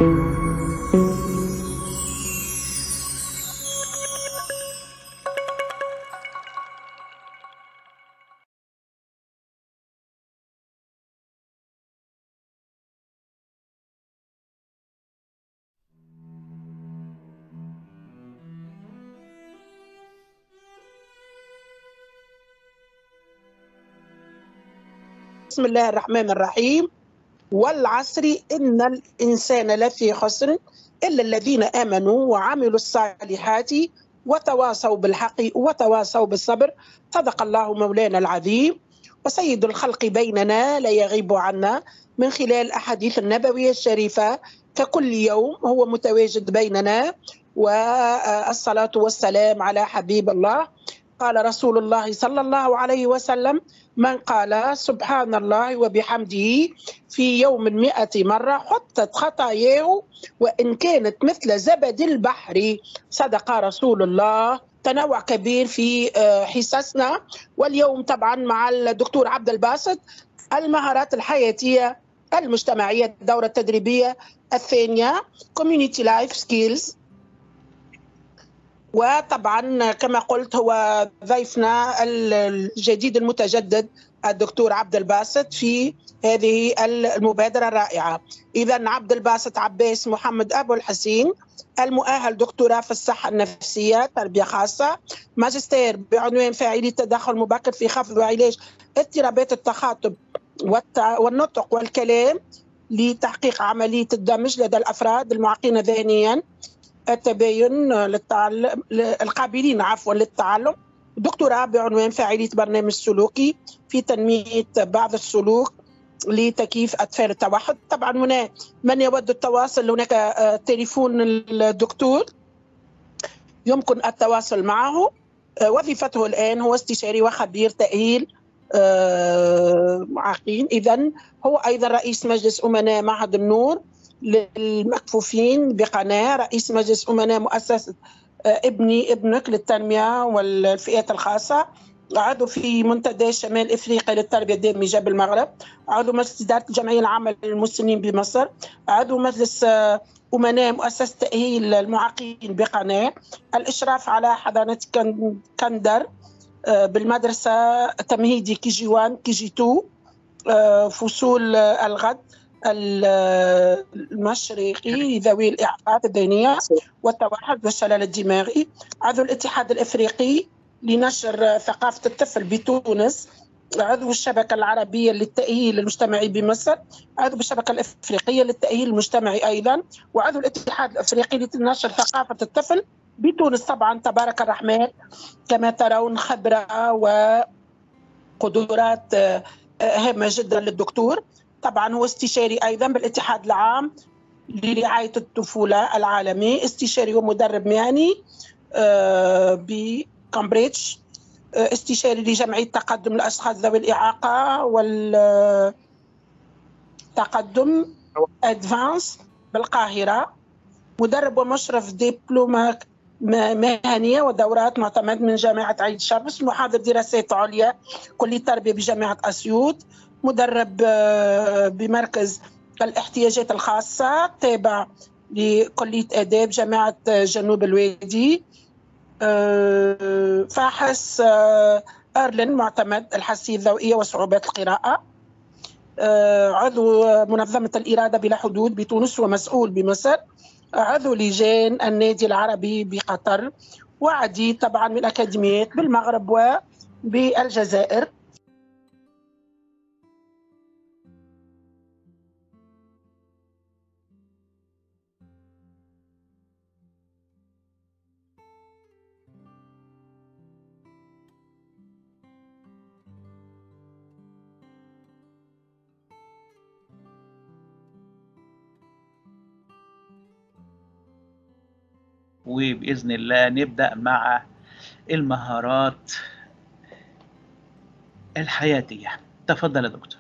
بسم الله الرحمن الرحيم والعصر إن الإنسان لفي خسر إلا الذين آمنوا وعملوا الصالحات وتواصوا بالحق وتواصوا بالصبر صدق الله مولانا العظيم وسيد الخلق بيننا لا يغيب عنا من خلال الأحاديث النبوية الشريفة ككل يوم هو متواجد بيننا والصلاة والسلام على حبيب الله قال رسول الله صلى الله عليه وسلم من قال سبحان الله وبحمده في يوم مئة مرة حطت خطاياه وإن كانت مثل زبد البحر صدق رسول الله تنوع كبير في حصصنا واليوم طبعا مع الدكتور عبد الباسط المهارات الحياتية المجتمعية الدورة التدريبية الثانية Community Life Skills وطبعا كما قلت هو ضيفنا الجديد المتجدد الدكتور عبد الباسط في هذه المبادرة الرائعة إذا عبد الباسط عباس محمد أبو الحسين المؤهل دكتوراه في الصحة النفسية تربية خاصة ماجستير بعنوان فاعلية التدخل المبكر في خفض وعلاج اضطرابات التخاطب والنطق والكلام لتحقيق عملية الدمج لدى الأفراد المعاقين ذهنيا التباين للتعلم القابلين عفوا للتعلم دكتوراه بعنوان فاعلية برنامج سلوكي في تنمية بعض السلوك لتكييف أطفال التوحد طبعا هنا من يود التواصل هناك تليفون الدكتور يمكن التواصل معه وظيفته الآن هو استشاري وخبير تأهيل معاقين إذا هو أيضا رئيس مجلس أمناء معهد النور للمكفوفين بقناة رئيس مجلس أمناء مؤسسة ابني ابنك للتنمية والفئات الخاصة عضو في منتدى شمال افريقيا للتربيه الدامجه بالمغرب عضو مجلس اداره الجمعيه العامه للمسلمين بمصر عضو مجلس امناء مؤسسه تاهيل المعاقين بقناه الاشراف على حضانه كندر بالمدرسه التمهيدي كي جي 1 كي جي 2 فصول الغد المشرقي ذوي الاعاقات الذهنيه والتوحد والشلل الدماغي عضو الاتحاد الافريقي لنشر ثقافه الطفل بتونس عضو الشبكه العربيه للتاهيل المجتمعي بمصر عضو الشبكه الافريقيه للتاهيل المجتمعي ايضا وعضو الاتحاد الافريقي لنشر ثقافه الطفل بتونس طبعا تبارك الرحمن كما ترون خبره وقدرات هامه جدا للدكتور طبعا هو استشاري ايضا بالاتحاد العام لرعايه الطفوله العالمي استشاري ومدرب مهني بكامبريدج استشاري لجمعيه تقدم الاشخاص ذوي الاعاقه والتقدم ادفانس بالقاهره مدرب ومشرف دبلومه مهنيه ودورات معتمد من جامعه عين شمس محاضر دراسات عليا كليه تربيه بجامعه اسيوط مدرب بمركز الاحتياجات الخاصة تابع لكلية آداب جامعة جنوب الوادي فاحص أرلين معتمد الحساسية الذوقية وصعوبات القراءة عضو منظمة الإرادة بلا حدود بتونس ومسؤول بمصر عضو لجان النادي العربي بقطر وعديد طبعا من الأكاديميات بالمغرب وبالجزائر وبإذن الله نبدأ مع المهارات الحياتية تفضل يا دكتور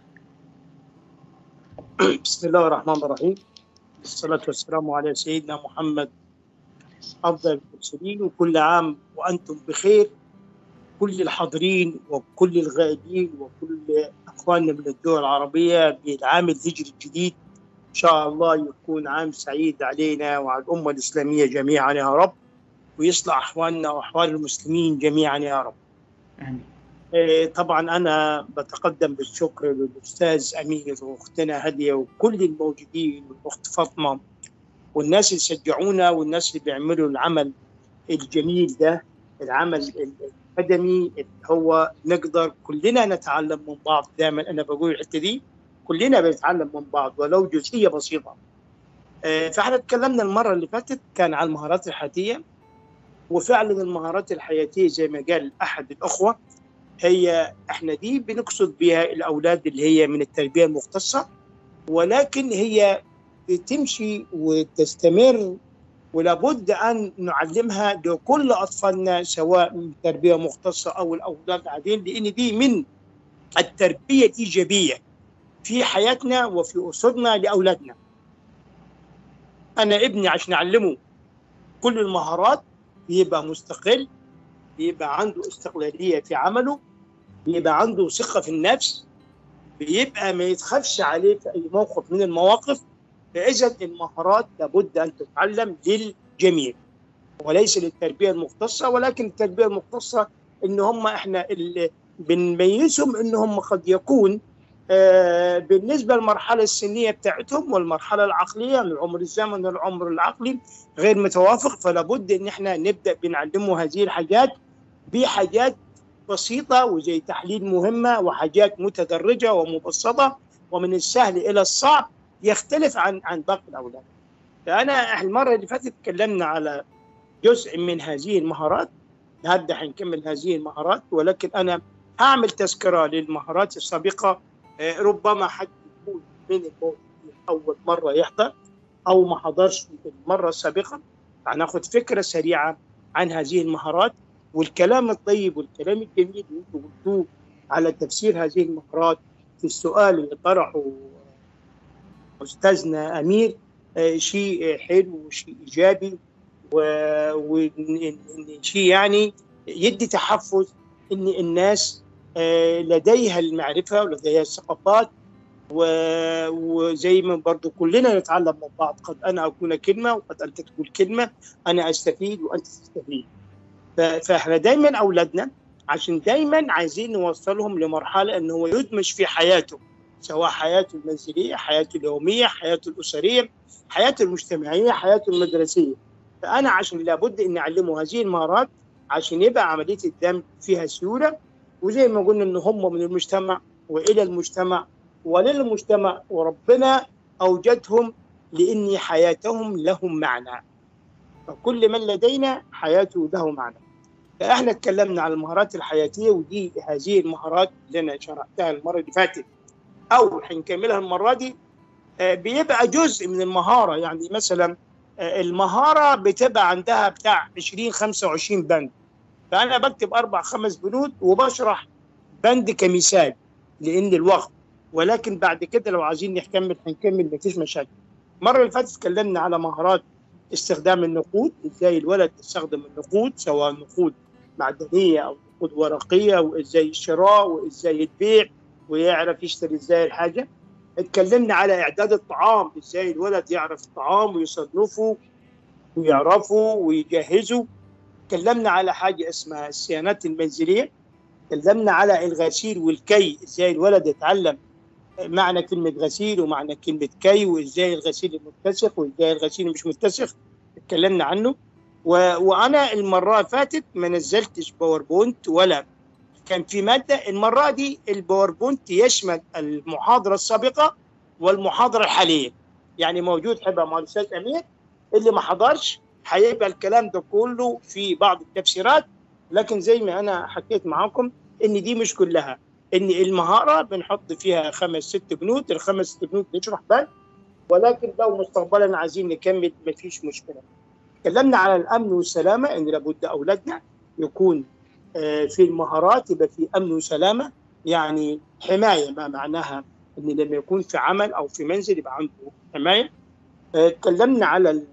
بسم الله الرحمن الرحيم والصلاة والسلام على سيدنا محمد أفضل المرسلين وكل عام وأنتم بخير كل الحاضرين وكل الغائبين وكل أخواننا من الدول العربية بالعام الهجري الجديد ان شاء الله يكون عام سعيد علينا وعلى الامه الاسلاميه جميعا يا رب ويصلح احوالنا واحوال المسلمين جميعا يا رب. آمين إيه، طبعا انا بتقدم بالشكر للاستاذ امير واختنا هديه وكل الموجودين والاخت فاطمه والناس اللي شجعونا والناس اللي بيعملوا العمل الجميل ده العمل الخدمي اللي هو نقدر كلنا نتعلم من بعض دائما انا بقول الحته دي كلنا بنتعلم من بعض ولو جزئيه بسيطه. آه، فاحنا اتكلمنا المره اللي فاتت كان عن المهارات الحياتيه وفعلا المهارات الحياتيه زي ما قال احد الاخوه هي احنا دي بنقصد بها الاولاد اللي هي من التربيه المختصه ولكن هي بتمشي وتستمر ولابد ان نعلمها لكل اطفالنا سواء من تربيه مختصه او الاولاد العاديين لان دي من التربيه الايجابيه في حياتنا وفي اسرنا لاولادنا. انا ابني عشان اعلمه كل المهارات يبقى مستقل بيبقى عنده استقلاليه في عمله بيبقى عنده ثقه في النفس بيبقى ما يتخافش عليه في اي موقف من المواقف فاذا المهارات لابد ان تتعلم للجميع وليس للتربيه المختصه ولكن التربيه المختصه ان هم احنا اللي بنميزهم ان هم قد يكون آه، بالنسبه للمرحله السنيه بتاعتهم والمرحله العقليه العمر الزمن العمر العقلي غير متوافق فلا بد ان احنا نبدا بنعلمه هذه الحاجات بحاجات بسيطه وزي تحليل مهمه وحاجات متدرجه ومبسطه ومن السهل الى الصعب يختلف عن عن باقي الاولاد. فانا المره اللي فاتت تكلمنا على جزء من هذه المهارات هبدا حنكمل هذه المهارات ولكن انا هعمل تذكره للمهارات السابقه آه، ربما حد يكون من الموجودين اول مره يحضر او ما حضرش المره السابقه هناخد فكره سريعه عن هذه المهارات والكلام الطيب والكلام الجميل اللي انتم قلتوه على تفسير هذه المهارات في السؤال اللي طرحه استاذنا امير آه، شيء حلو وشيء ايجابي وشيء يعني يدي تحفز ان الناس آه، لديها المعرفه ولديها الثقافات و- وزي ما برضو كلنا نتعلم من بعض قد انا اكون كلمه وقد انت تقول كلمه انا استفيد وانت تستفيد ف- فاحنا دايما اولادنا عشان دايما عايزين نوصلهم لمرحله ان هو يدمج في حياته سواء حياته المنزليه حياته اليوميه حياته الاسريه حياته المجتمعيه حياته المدرسيه فانا عشان لابد اني اعلمه هذه المهارات عشان يبقى عمليه الدمج فيها سيوله وزي ما قلنا ان هم من المجتمع والى المجتمع وللمجتمع وربنا اوجدهم لان حياتهم لهم معنى فكل من لدينا حياته له معنى فاحنا اتكلمنا عن المهارات الحياتيه ودي هذه المهارات اللي انا شرحتها المره اللي فاتت او حنكملها المره دي آه، بيبقى جزء من المهاره يعني مثلا آه، المهاره بتبقى عندها بتاع 20 25 بند فانا بكتب اربع خمس بنود وبشرح بند كمثال لان الوقت ولكن بعد كده لو عايزين نكمل هنكمل مفيش مشاكل المره اللي فاتت اتكلمنا على مهارات استخدام النقود ازاي الولد يستخدم النقود سواء نقود معدنيه او نقود ورقيه وازاي الشراء وازاي البيع ويعرف يشتري ازاي الحاجه اتكلمنا على اعداد الطعام ازاي الولد يعرف الطعام ويصنفه ويعرفه ويجهزه تكلمنا على حاجه اسمها الصيانات المنزليه تكلمنا على الغسيل والكي ازاي الولد يتعلم معنى كلمه غسيل ومعنى كلمه كي وازاي الغسيل المتسخ وازاي الغسيل مش متسخ اتكلمنا عنه و... وانا المره اللي فاتت ما نزلتش باوربوينت ولا كان في ماده المره دي الباوربوينت يشمل المحاضره السابقه والمحاضره الحاليه يعني موجود هيبقى مع الاستاذ امير اللي ما حضرش هيبقى الكلام ده كله في بعض التفسيرات لكن زي ما انا حكيت معاكم ان دي مش كلها ان المهاره بنحط فيها خمس ست بنود الخمس ست بنود نشرح بس ولكن لو مستقبلا عايزين نكمل مفيش مشكله تكلمنا على الامن والسلامه ان لابد اولادنا يكون آه، في المهارات يبقى في امن وسلامه يعني حمايه ما معناها ان لما يكون في عمل او في منزل يبقى عنده حمايه آه، اتكلمنا على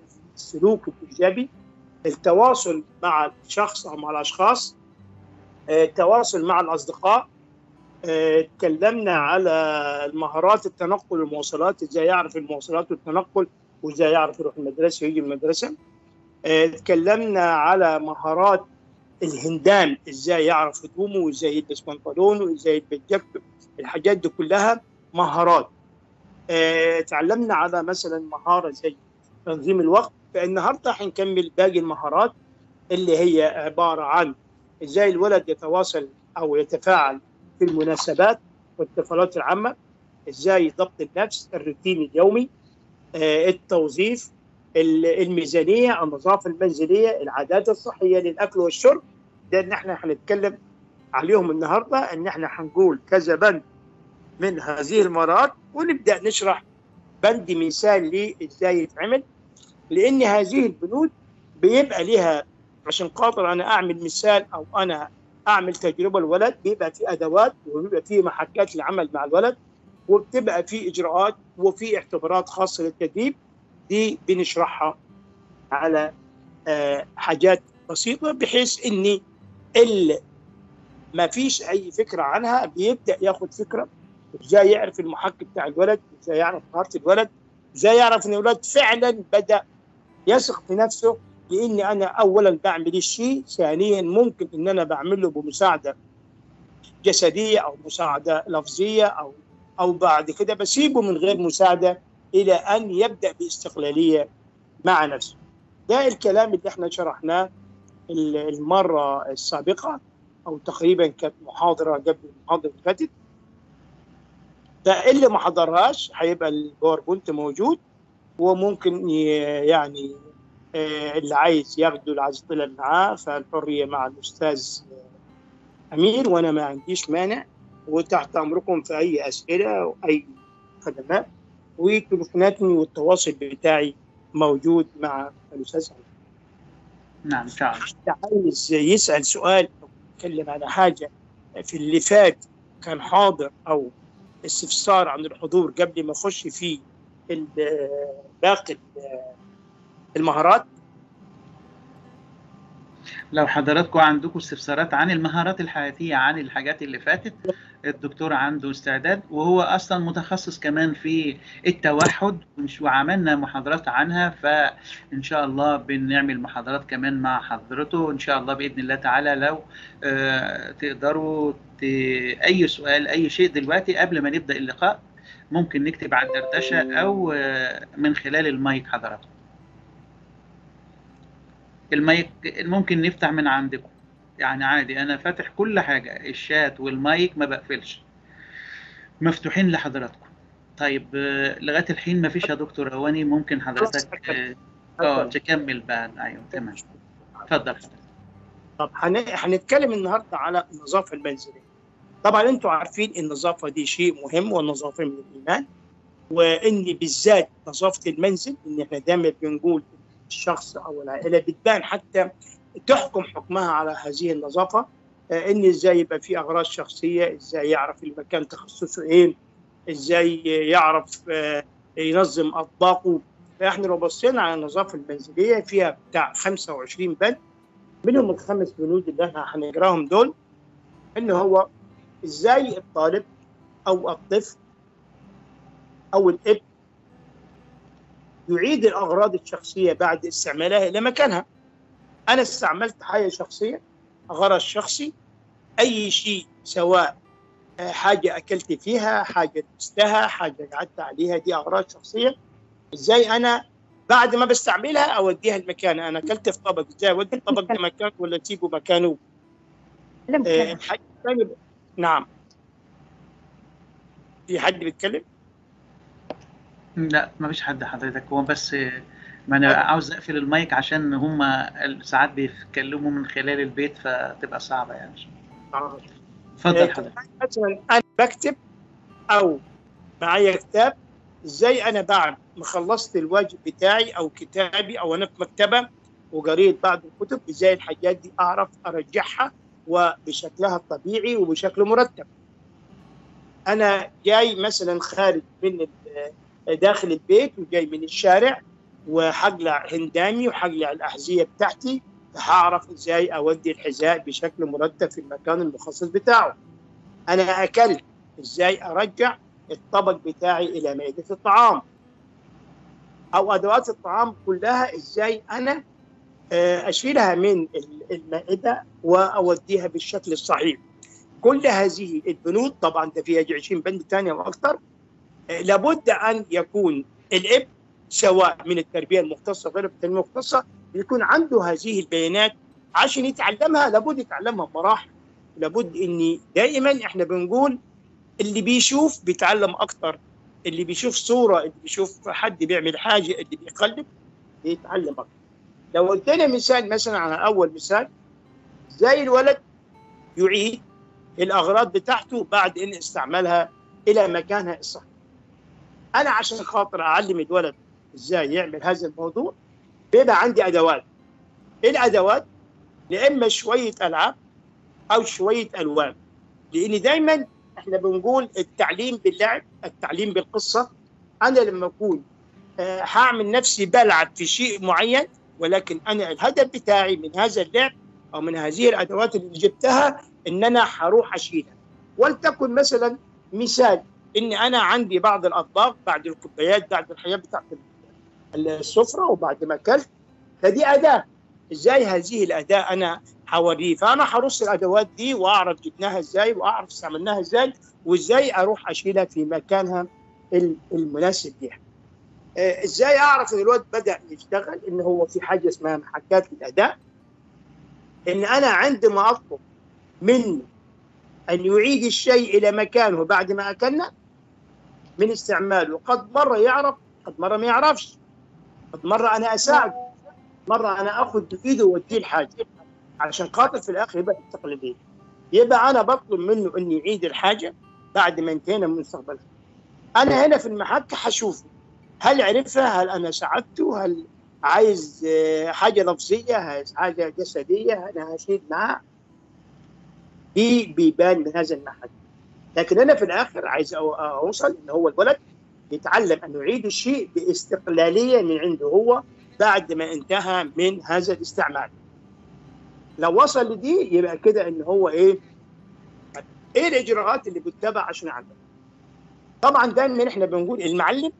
السلوك الايجابي التواصل مع الشخص او مع الاشخاص آه، التواصل مع الاصدقاء آه، اتكلمنا على المهارات التنقل والمواصلات ازاي يعرف المواصلات والتنقل وازاي يعرف يروح المدرسه ويجي من المدرسه آه، اتكلمنا على مهارات الهندام ازاي يعرف هدومه وازاي يلبس بنطلون وازاي يلبس جاكيت الحاجات دي كلها مهارات آه، اتعلمنا على مثلا مهاره زي تنظيم الوقت فالنهارده هنكمل باقي المهارات اللي هي عباره عن ازاي الولد يتواصل او يتفاعل في المناسبات والاحتفالات العامه ازاي ضبط النفس الروتين اليومي آه، التوظيف ال- الميزانيه النظافه المنزليه العادات الصحيه للاكل والشرب ده ان احنا هنتكلم عليهم النهارده ان احنا هنقول كذا بند من هذه المهارات ونبدا نشرح بند مثال ليه ازاي يتعمل لان هذه البنود بيبقى ليها عشان خاطر انا اعمل مثال او انا اعمل تجربه الولد بيبقى في ادوات وبيبقى في محكات للعمل مع الولد وبتبقى في اجراءات وفي اختبارات خاصه للتدريب دي بنشرحها على آه، حاجات بسيطه بحيث ان اللي ما فيش اي فكره عنها بيبدا ياخد فكره ازاي يعرف المحك بتاع الولد ازاي يعرف مهاره الولد ازاي يعرف ان الولد فعلا بدا يثق في نفسه لاني انا اولا بعمل الشيء ثانيا ممكن ان انا بعمل له بمساعده جسديه او مساعده لفظيه او او بعد كده بسيبه من غير مساعده الى ان يبدا باستقلاليه مع نفسه. ده الكلام اللي احنا شرحناه ال- المره السابقه او تقريبا كانت محاضره قبل المحاضره اللي فاتت. فاللي ما حضرهاش هيبقى الباوربوينت موجود وممكن ي- يعني آه، اللي عايز ياخده اللي عايز يطلع معاه فالحريه مع الاستاذ آه، امير وانا ما عنديش مانع وتحت امركم في اي اسئله واي خدمات وتليفوناتي والتواصل بتاعي موجود مع الاستاذ امير. نعم ان شاء الله اللي عايز يسال سؤال او يتكلم على حاجه في اللي فات كان حاضر او استفسار عن الحضور قبل ما اخش في ال- باقي ال- المهارات لو حضراتكم عندكم استفسارات عن المهارات الحياتية عن الحاجات اللي فاتت الدكتور عنده استعداد وهو أصلا متخصص كمان في التوحد ومش- وعملنا محاضرات عنها فإن شاء الله بنعمل محاضرات كمان مع حضرته إن شاء الله بإذن الله تعالى لو آه، تقدروا ت... أي سؤال أي شيء دلوقتي قبل ما نبدأ اللقاء ممكن نكتب على الدردشة أو آه، من خلال المايك حضراتكم المايك ممكن نفتح من عندكم يعني عادي انا فاتح كل حاجه الشات والمايك ما بقفلش مفتوحين لحضراتكم طيب آه، لغايه الحين ما فيش يا دكتور هواني ممكن حضرتك اه آه، تكمل بقى ايوه تمام اتفضل حضرتك طب هن- هنتكلم النهارده على النظافه المنزليه. طبعا انتم عارفين النظافه دي شيء مهم والنظافه من الايمان وان بالذات نظافه المنزل ان احنا دايما بنقول الشخص او العائله بتبان حتى تحكم حكمها على هذه النظافه آه، ان ازاي يبقى في اغراض شخصيه، ازاي يعرف المكان تخصصه ايه، ازاي يعرف آه، ينظم اطباقه فاحنا لو بصينا على النظافه المنزليه فيها بتاع 25 بند منهم الخمس بنود اللي احنا هنقراهم دول ان هو ازاي الطالب او الطفل او الابن يعيد الاغراض الشخصيه بعد استعمالها الى مكانها. انا استعملت حاجه شخصيه غرض شخصي اي شيء سواء آه، حاجه اكلت فيها، حاجه لبستها، حاجه قعدت عليها دي اغراض شخصيه ازاي انا بعد ما بستعملها اوديها المكان انا اكلت في طبق ازاي اودي الطبق ده مكان ولا اسيبه مكانه لم آه، تكن. حاجة ثانية ب- نعم في حد بيتكلم؟ لا ما فيش حد حضرتك هو بس آه، ما انا عاوز اقفل المايك عشان هم ساعات بيتكلموا من خلال البيت فتبقى صعبه يعني آه. اتفضل حضرتك مثلا انا بكتب او معايا كتاب ازاي انا بعد ما خلصت الواجب بتاعي او كتابي او انا في مكتبه وقريت بعض الكتب ازاي الحاجات دي اعرف ارجعها وبشكلها الطبيعي وبشكل مرتب. انا جاي مثلا خارج من ال- داخل البيت وجاي من الشارع وحقلع هندامي وحقلع الاحذيه بتاعتي هعرف ازاي اودي الحذاء بشكل مرتب في المكان المخصص بتاعه. انا اكلت ازاي ارجع الطبق بتاعي الى مائده الطعام او ادوات الطعام كلها ازاي انا آه، اشيلها من المائده واوديها بالشكل الصحيح كل هذه البنود طبعا ده فيها 20 بند ثانيه واكثر آه، لابد ان يكون الاب سواء من التربيه المختصه غير التربيه المختصه يكون عنده هذه البيانات عشان يتعلمها لابد يتعلمها بمراحل لابد اني دائما احنا بنقول اللي بيشوف بيتعلم اكثر اللي بيشوف صوره اللي بيشوف حد بيعمل حاجه اللي بيقلد بيتعلم اكثر لو قلت لنا مثال مثلا على اول مثال زي الولد يعيد الاغراض بتاعته بعد ان استعملها الى مكانها الصحيح انا عشان خاطر اعلم الولد ازاي يعمل هذا الموضوع بيبقى عندي ادوات ايه الادوات يا اما شويه العاب او شويه الوان لان دايما احنا بنقول التعليم باللعب التعليم بالقصه انا لما اكون آه، هعمل نفسي بلعب في شيء معين ولكن انا الهدف بتاعي من هذا اللعب او من هذه الادوات اللي جبتها ان انا هروح اشيلها ولتكن مثلا مثال ان انا عندي بعض الاطباق بعد الكوبايات بعد الحاجات بتاعت السفره وبعد ما اكلت فدي اداه ازاي هذه الاداه انا هوريه فانا هرص الادوات دي واعرف جبناها ازاي واعرف استعملناها ازاي وازاي اروح اشيلها في مكانها المناسب ليها. آه، ازاي اعرف ان الواد بدا يشتغل ان هو في حاجه اسمها محكات الاداء ان انا عندما اطلب منه ان يعيد الشيء الى مكانه بعد ما اكلنا من استعماله قد مره يعرف قد مره ما يعرفش قد مره انا اساعد مره انا اخذ بايده واوديه الحاجه عشان خاطر في الاخر يبقى التقليديه يبقى انا بطلب منه انه يعيد الحاجه بعد ما انتهينا من مستقبلها انا هنا في المحك حشوفه هل عرفها هل انا ساعدته هل عايز آه، حاجه لفظيه عايز حاجه جسديه انا هشيد معاه دي بيبان من هذا المحك لكن انا في الاخر عايز اوصل ان هو الولد يتعلم ان يعيد الشيء باستقلاليه من عنده هو بعد ما انتهى من هذا الاستعمال لو وصل لدي يبقى كده ان هو ايه ايه الاجراءات اللي بتتبع عشان يعلم طبعا دايما احنا بنقول المعلم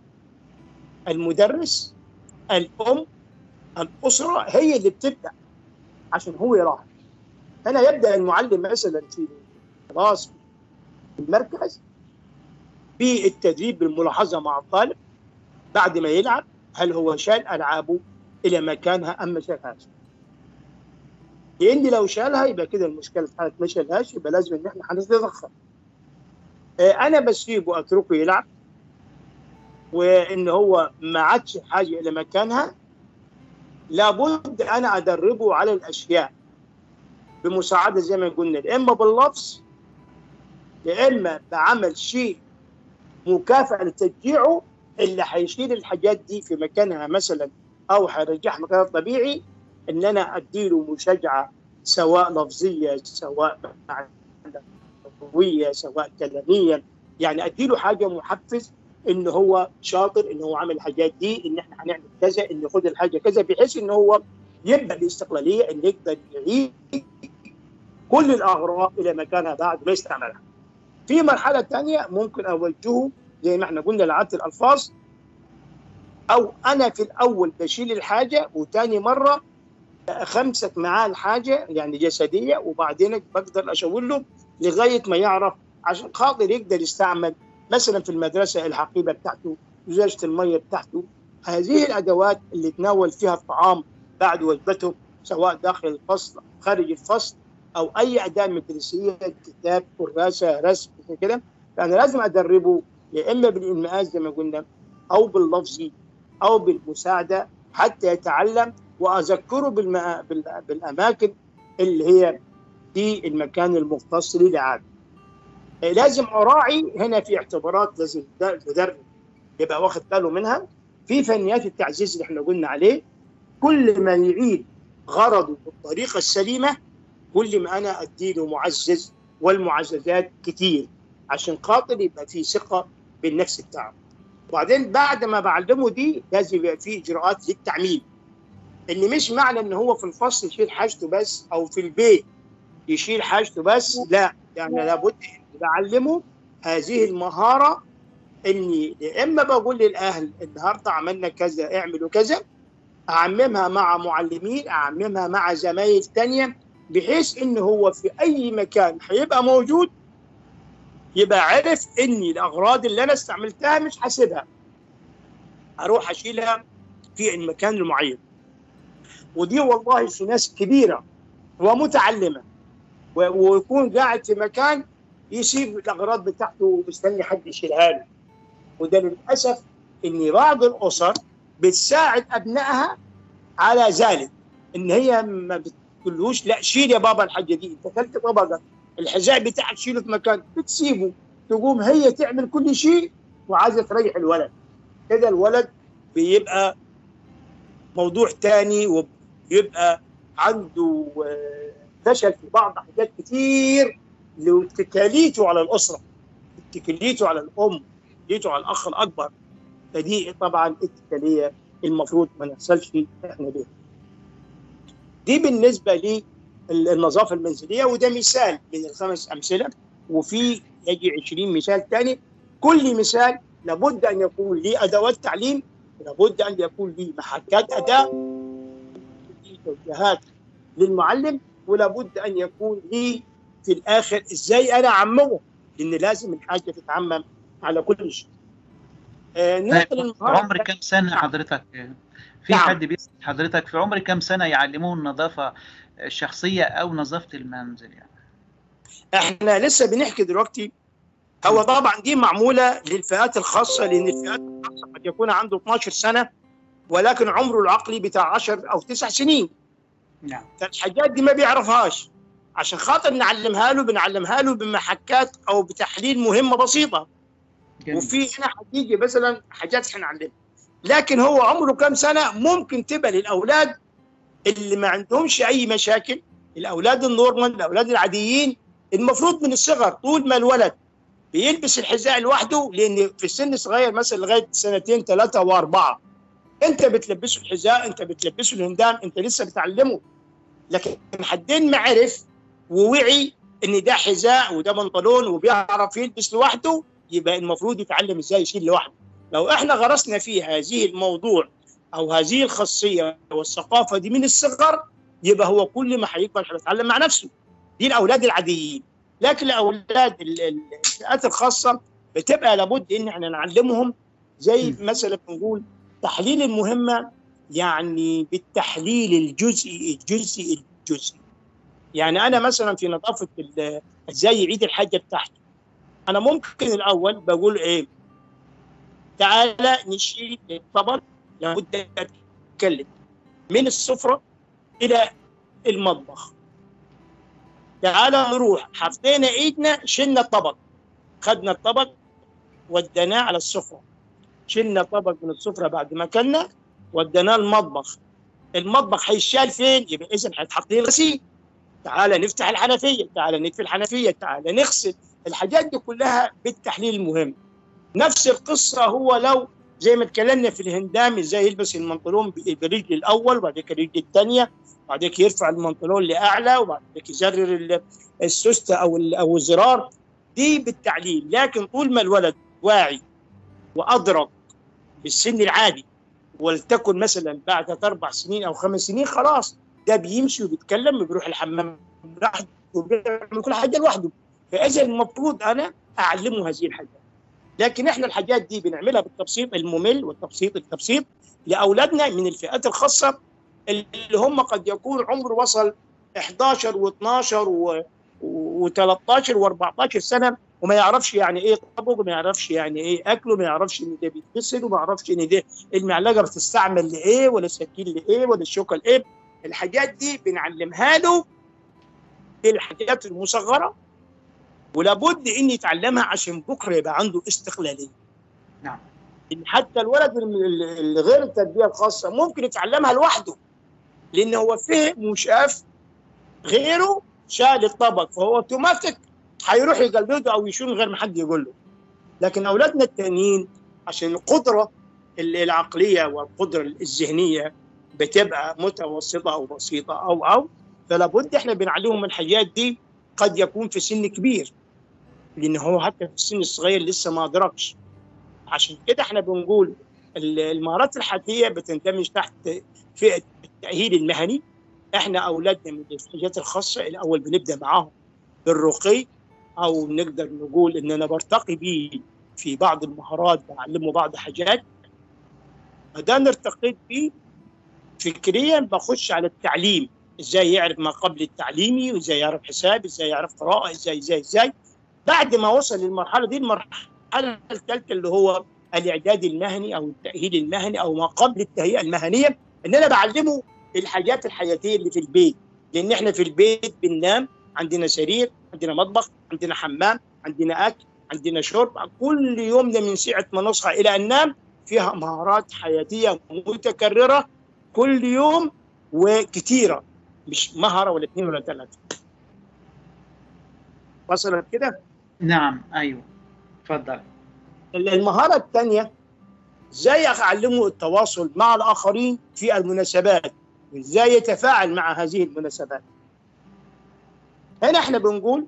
المدرس الام الاسره هي اللي بتبدا عشان هو يراهن هنا يبدا المعلم مثلا في خلاص في المركز بالتدريب بالملاحظه مع الطالب بعد ما يلعب هل هو شال العابه الى مكانها ام ما شالهاش لان لو شالها يبقى كده المشكله في حاله ما شالهاش يبقى لازم ان احنا هنتدخل آه، انا بسيبه اتركه يلعب وان هو ما عادش حاجه الى مكانها لابد انا ادربه على الاشياء بمساعده زي ما قلنا يا اما باللفظ يا اما بعمل شيء مكافاه لتشجيعه اللي هيشيل الحاجات دي في مكانها مثلا او هيرجعها مكانها الطبيعي ان انا اديله مشجعه سواء لفظيه سواء معنويه سواء كلاميه يعني اديله حاجه محفز ان هو شاطر ان هو عمل الحاجات دي ان احنا هنعمل كذا ان خد الحاجه كذا بحيث ان هو يبدا باستقلاليه ان يقدر يعيد كل الاغراض الى مكانها بعد ما يستعملها. في مرحله ثانيه ممكن اوجهه زي ما احنا قلنا لعاده الالفاظ او انا في الاول بشيل الحاجه وثاني مره خمسك معاه الحاجه يعني جسديه وبعدين بقدر اشاور له لغايه ما يعرف عشان خاطر يقدر يستعمل مثلا في المدرسه الحقيبه بتاعته زجاجه الميه بتاعته هذه الادوات اللي تناول فيها الطعام بعد وجبته سواء داخل الفصل خارج الفصل او اي اداه مدرسيه كتاب كراسه رسم كده فانا لازم ادربه يا اما بالانماءات زي ما قلنا او باللفظي او بالمساعده حتى يتعلم واذكره بالم... بالاماكن اللي هي في المكان المختص للعاب لازم اراعي هنا في اعتبارات لازم المدرب يبقى واخد باله منها في فنيات التعزيز اللي احنا قلنا عليه كل ما يعيد غرضه بالطريقه السليمه كل ما انا اديله معزز والمعززات كتير عشان خاطر يبقى في ثقه بالنفس بتاعه وبعدين بعد ما بعلمه دي لازم يبقى في اجراءات للتعميم ان مش معنى ان هو في الفصل يشيل حاجته بس او في البيت يشيل حاجته بس لا يعني لابد بعلمه هذه المهاره اني يا اما بقول للاهل النهارده عملنا كذا اعملوا كذا اعممها مع معلمين اعممها مع زمايل تانية بحيث ان هو في اي مكان هيبقى موجود يبقى عرف اني الاغراض اللي انا استعملتها مش حاسبها اروح اشيلها في المكان المعين ودي والله في ناس كبيره ومتعلمه و- ويكون قاعد في مكان يسيب الاغراض بتاعته ومستني حد يشيلها له وده للاسف ان بعض الاسر بتساعد ابنائها على ذلك ان هي ما بتقولوش لا شيل يا بابا الحاجه دي انت اكلت طبقه الحذاء بتاعك شيله في مكان بتسيبه تقوم هي تعمل كل شيء وعايزه تريح الولد كده الولد بيبقى موضوع تاني وبيبقى عنده آه، فشل في بعض حاجات كتير لاتكاليته على الاسره اتكاليته على الام اتكاليته على الاخ الاكبر فدي طبعا اتكاليه المفروض ما نحصلش احنا بيها دي بالنسبه للنظافه المنزليه وده مثال من الخمس امثله وفي يجي 20 مثال ثاني كل مثال لابد ان يكون ليه ادوات تعليم لابد ان يكون ليه محكات اداء ليه توجيهات للمعلم ولابد ان يكون ليه في الاخر ازاي انا اعممه لان لازم الحاجه تتعمم على كل شيء. آه ننقل في المهارة عمر كم سنة حضرتك في نعم. حد بيسأل حضرتك في عمر كم سنة يعلموه النظافة الشخصية أو نظافة المنزل يعني احنا لسه بنحكي دلوقتي هو طبعا دي معموله للفئات الخاصه لان الفئات الخاصه قد يكون عنده 12 سنه ولكن عمره العقلي بتاع 10 او 9 سنين نعم فالحاجات دي ما بيعرفهاش عشان خاطر نعلمها له بنعلمها له بمحكات او بتحليل مهمه بسيطه جميل. وفي هنا هتيجي مثلا حاجات هنعلمها لكن هو عمره كام سنه ممكن تبقى للاولاد اللي ما عندهمش اي مشاكل الاولاد النورمال الاولاد العاديين المفروض من الصغر طول ما الولد بيلبس الحذاء لوحده لان في السن الصغير مثلا لغايه سنتين ثلاثه واربعه انت بتلبسه الحذاء انت بتلبسه الهندام انت لسه بتعلمه لكن حدين ما عرف ووعي ان ده حذاء وده بنطلون وبيعرف يلبس لوحده يبقى المفروض يتعلم ازاي يشيل لوحده لو احنا غرسنا في هذه الموضوع او هذه الخاصيه والثقافه دي من الصغر يبقى هو كل ما هيكبر هيتعلم مع نفسه دي الاولاد العاديين لكن الاولاد ال- ال- الفئات الخاصه بتبقى لابد ان احنا نعلمهم زي م. مثلا بنقول تحليل المهمه يعني بالتحليل الجزئي الجزئي الجزئي يعني انا مثلا في نظافه ال- ازاي يعيد الحاجه بتاعته انا ممكن الاول بقول ايه تعالى نشيل الطبق لابد اتكلم من السفره الى المطبخ تعالى نروح حطينا ايدنا شلنا الطبق خدنا الطبق وديناه على السفره شلنا الطبق من السفره بعد ما اكلنا وديناه المطبخ المطبخ هيشال فين؟ يبقى اذا هيتحط لي الغسيل تعالى نفتح الحنفيه تعالى نطفي الحنفيه تعالى نغسل الحاجات دي كلها بالتحليل المهم نفس القصه هو لو زي ما اتكلمنا في الهندام ازاي يلبس المنطلون بالرجل الاول وبعد كده الرجل الثانيه بعد كده يرفع المنطلون لاعلى وبعد كده يزرر ال- السوسته او ال- او الزرار دي بالتعليم لكن طول ما الولد واعي وادرك بالسن العادي ولتكن مثلا بعد ثلاث اربع سنين او خمس سنين خلاص ده بيمشي وبيتكلم وبيروح الحمام لوحده وبيعمل كل حاجه لوحده فاذا المفروض انا اعلمه هذه الحاجات لكن احنا الحاجات دي بنعملها بالتبسيط الممل والتبسيط التبسيط لاولادنا من الفئات الخاصه اللي هم قد يكون عمره وصل 11 و12 و13 و14 سنه وما يعرفش يعني ايه طبق وما يعرفش يعني ايه اكل وما يعرفش ان ده بيتغسل وما يعرفش ان ده المعلقه بتستعمل لايه ولا السكين لايه ولا الشوكه لايه الحاجات دي بنعلمها له الحاجات المصغره ولابد ان يتعلمها عشان بكره يبقى عنده استقلاليه نعم إن حتى الولد اللي اللي غير التربيه الخاصه ممكن يتعلمها لوحده لان هو فهم وشاف غيره شال الطبق فهو اوتوماتيك هيروح يقلده او يشيل من غير ما حد يقول له لكن اولادنا التانيين عشان القدره ال- العقليه والقدره الذهنيه بتبقى متوسطه او بسيطه او او فلا بد احنا بنعلمهم الحاجات دي قد يكون في سن كبير لان هو حتى في السن الصغير لسه ما ادركش عشان كده احنا بنقول ال- المهارات الحياتيه بتندمج تحت فئه التاهيل المهني احنا اولادنا من الحاجات الخاصه الاول بنبدا معاهم بالرقي او نقدر نقول ان انا برتقي بيه في بعض المهارات بعلمه بعض حاجات ما دام ارتقيت بيه فكريا بخش على التعليم ازاي يعرف ما قبل التعليمي وازاي يعرف حساب ازاي يعرف قراءه ازاي ازاي ازاي بعد ما وصل للمرحله دي المرحله الثالثه اللي هو الاعداد المهني او التاهيل المهني او ما قبل التهيئه المهنيه ان انا بعلمه الحاجات الحياتيه اللي في البيت لان احنا في البيت بننام عندنا سرير عندنا مطبخ عندنا حمام عندنا اكل عندنا شرب كل يومنا من ساعه ما نصحى الى ان ننام فيها مهارات حياتيه متكرره كل يوم وكثيره مش مهره ولا اثنين ولا ثلاثه وصلت كده نعم ايوه اتفضل المهاره الثانيه ازاي اعلمه التواصل مع الاخرين في المناسبات وازاي يتفاعل مع هذه المناسبات هنا احنا بنقول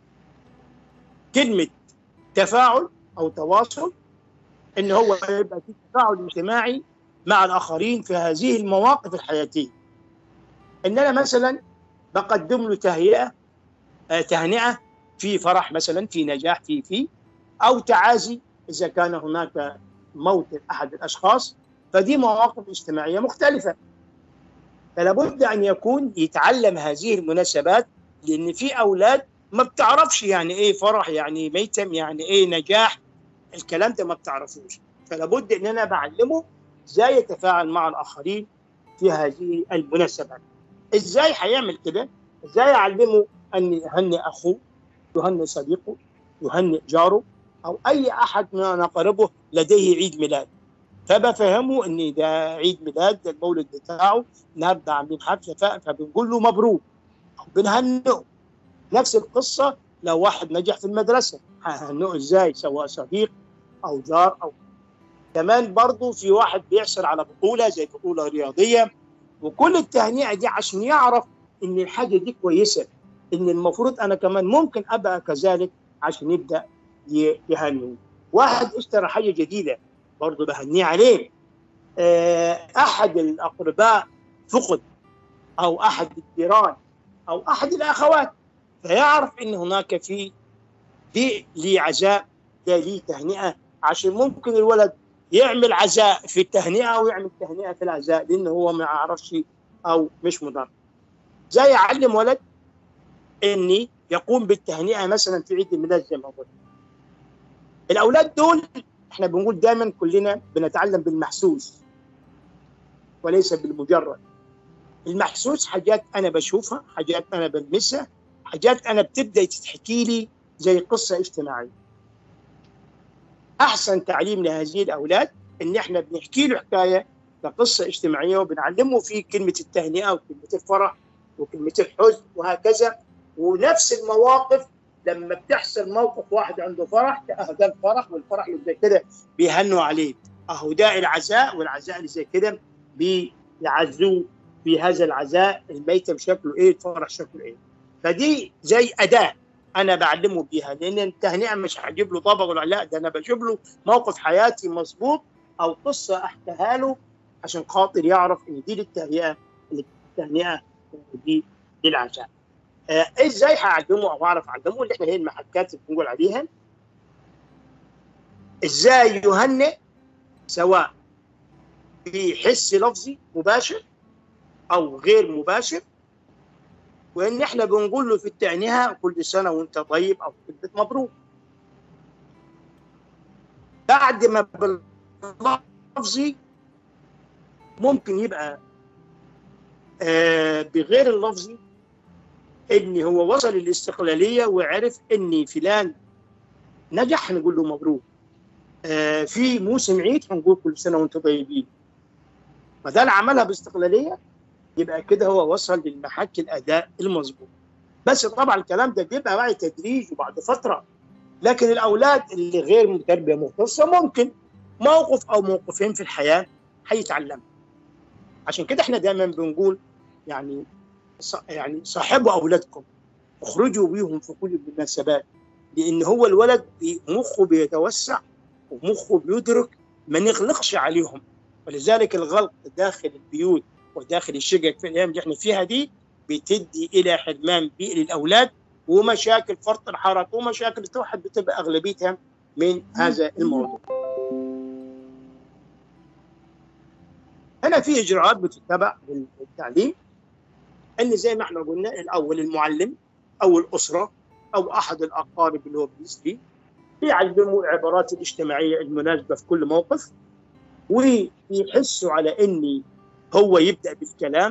كلمه تفاعل او تواصل ان هو يبقى في تفاعل اجتماعي مع الاخرين في هذه المواقف الحياتيه ان انا مثلا بقدم له تهيئه آه، تهنئه في فرح مثلا في نجاح في في او تعازي اذا كان هناك موت احد الاشخاص فدي مواقف اجتماعيه مختلفه فلا بد ان يكون يتعلم هذه المناسبات لان في اولاد ما بتعرفش يعني ايه فرح يعني ميتم يعني ايه نجاح الكلام ده ما بتعرفوش فلا بد ان انا بعلمه ازاي يتفاعل مع الاخرين في هذه المناسبات ازاي هيعمل كده ازاي اعلمه ان يهنئ اخوه يهنئ صديقه يهنئ جاره او اي احد من اقاربه لديه عيد ميلاد فبفهمه ان ده عيد ميلاد ده المولد بتاعه النهارده عاملين حفله ف- فبنقول له مبروك او بنهنئه نفس القصه لو واحد نجح في المدرسه هنهنئه ازاي سواء صديق او جار او كمان برضه في واحد بيحصل على بطوله زي بطوله رياضيه وكل التهنئه دي عشان يعرف ان الحاجه دي كويسه ان المفروض انا كمان ممكن ابقى كذلك عشان يبدا ي- يهنئ واحد اشترى حاجه جديده برضه بهنيه عليه آه، احد الاقرباء فقد او احد الجيران او احد الاخوات فيعرف ان هناك في دي لي عزاء ده لي تهنئه عشان ممكن الولد يعمل عزاء في التهنئه ويعمل تهنئه في العزاء لانه هو ما يعرفش او مش مدرب زي يعلم ولد اني يقوم بالتهنئه مثلا في عيد الميلاد زي ما قلت الاولاد دول احنا بنقول دائما كلنا بنتعلم بالمحسوس وليس بالمجرد المحسوس حاجات انا بشوفها حاجات انا بلمسها حاجات انا بتبدا تتحكي لي زي قصه اجتماعيه احسن تعليم لهذه الاولاد ان احنا بنحكي له حكايه كقصه اجتماعيه وبنعلمه فيه كلمه التهنئه وكلمه الفرح وكلمه الحزن وهكذا ونفس المواقف لما بتحصل موقف واحد عنده فرح اه ده الفرح والفرح اللي زي كده بيهنوا عليه اهو ده العزاء والعزاء اللي زي كده بيعزوه في هذا العزاء الميتم شكله ايه الفرح شكله ايه فدي زي اداه انا بعلمه بيها لان التهنئه مش هجيب له طبق ولا لا ده انا بجيب له موقف حياتي مظبوط او قصه احكيها له عشان خاطر يعرف ان دي للتهنئه التهنئه ودي للعزاء آه ازاي هعلمه او اعرف اعلمه اللي احنا هي المحكات اللي بنقول عليها ازاي يهنئ سواء بحس لفظي مباشر او غير مباشر وان احنا بنقول له في التهنئه كل سنه وانت طيب او كلمه مبروك بعد ما باللفظي ممكن يبقى آه بغير اللفظي ان هو وصل الاستقلاليه وعرف ان فلان نجح نقول له مبروك آه في موسم عيد هنقول كل سنه وانتم طيبين ما دام عملها باستقلاليه يبقى كده هو وصل للمحك الاداء المظبوط بس طبعا الكلام ده بيبقى بعد تدريج وبعد فتره لكن الاولاد اللي غير تربيه مختصه ممكن موقف او موقفين في الحياه هيتعلم عشان كده احنا دايما بنقول يعني يعني صاحبوا اولادكم اخرجوا بيهم في كل المناسبات لان هو الولد بي- مخه بيتوسع ومخه بيدرك ما نغلقش عليهم ولذلك الغلق داخل البيوت وداخل الشقق في الايام اللي احنا فيها دي بتدي الى حرمان بيئي للاولاد ومشاكل فرط الحركه ومشاكل التوحد بتبقى اغلبيتها من هذا الموضوع. هنا في اجراءات بتتبع للتعليم ان زي ما احنا قلنا الاول المعلم او الاسره او احد الاقارب اللي هو بيسري بيعلموا العبارات الاجتماعيه المناسبه في كل موقف ويحسوا على ان هو يبدا بالكلام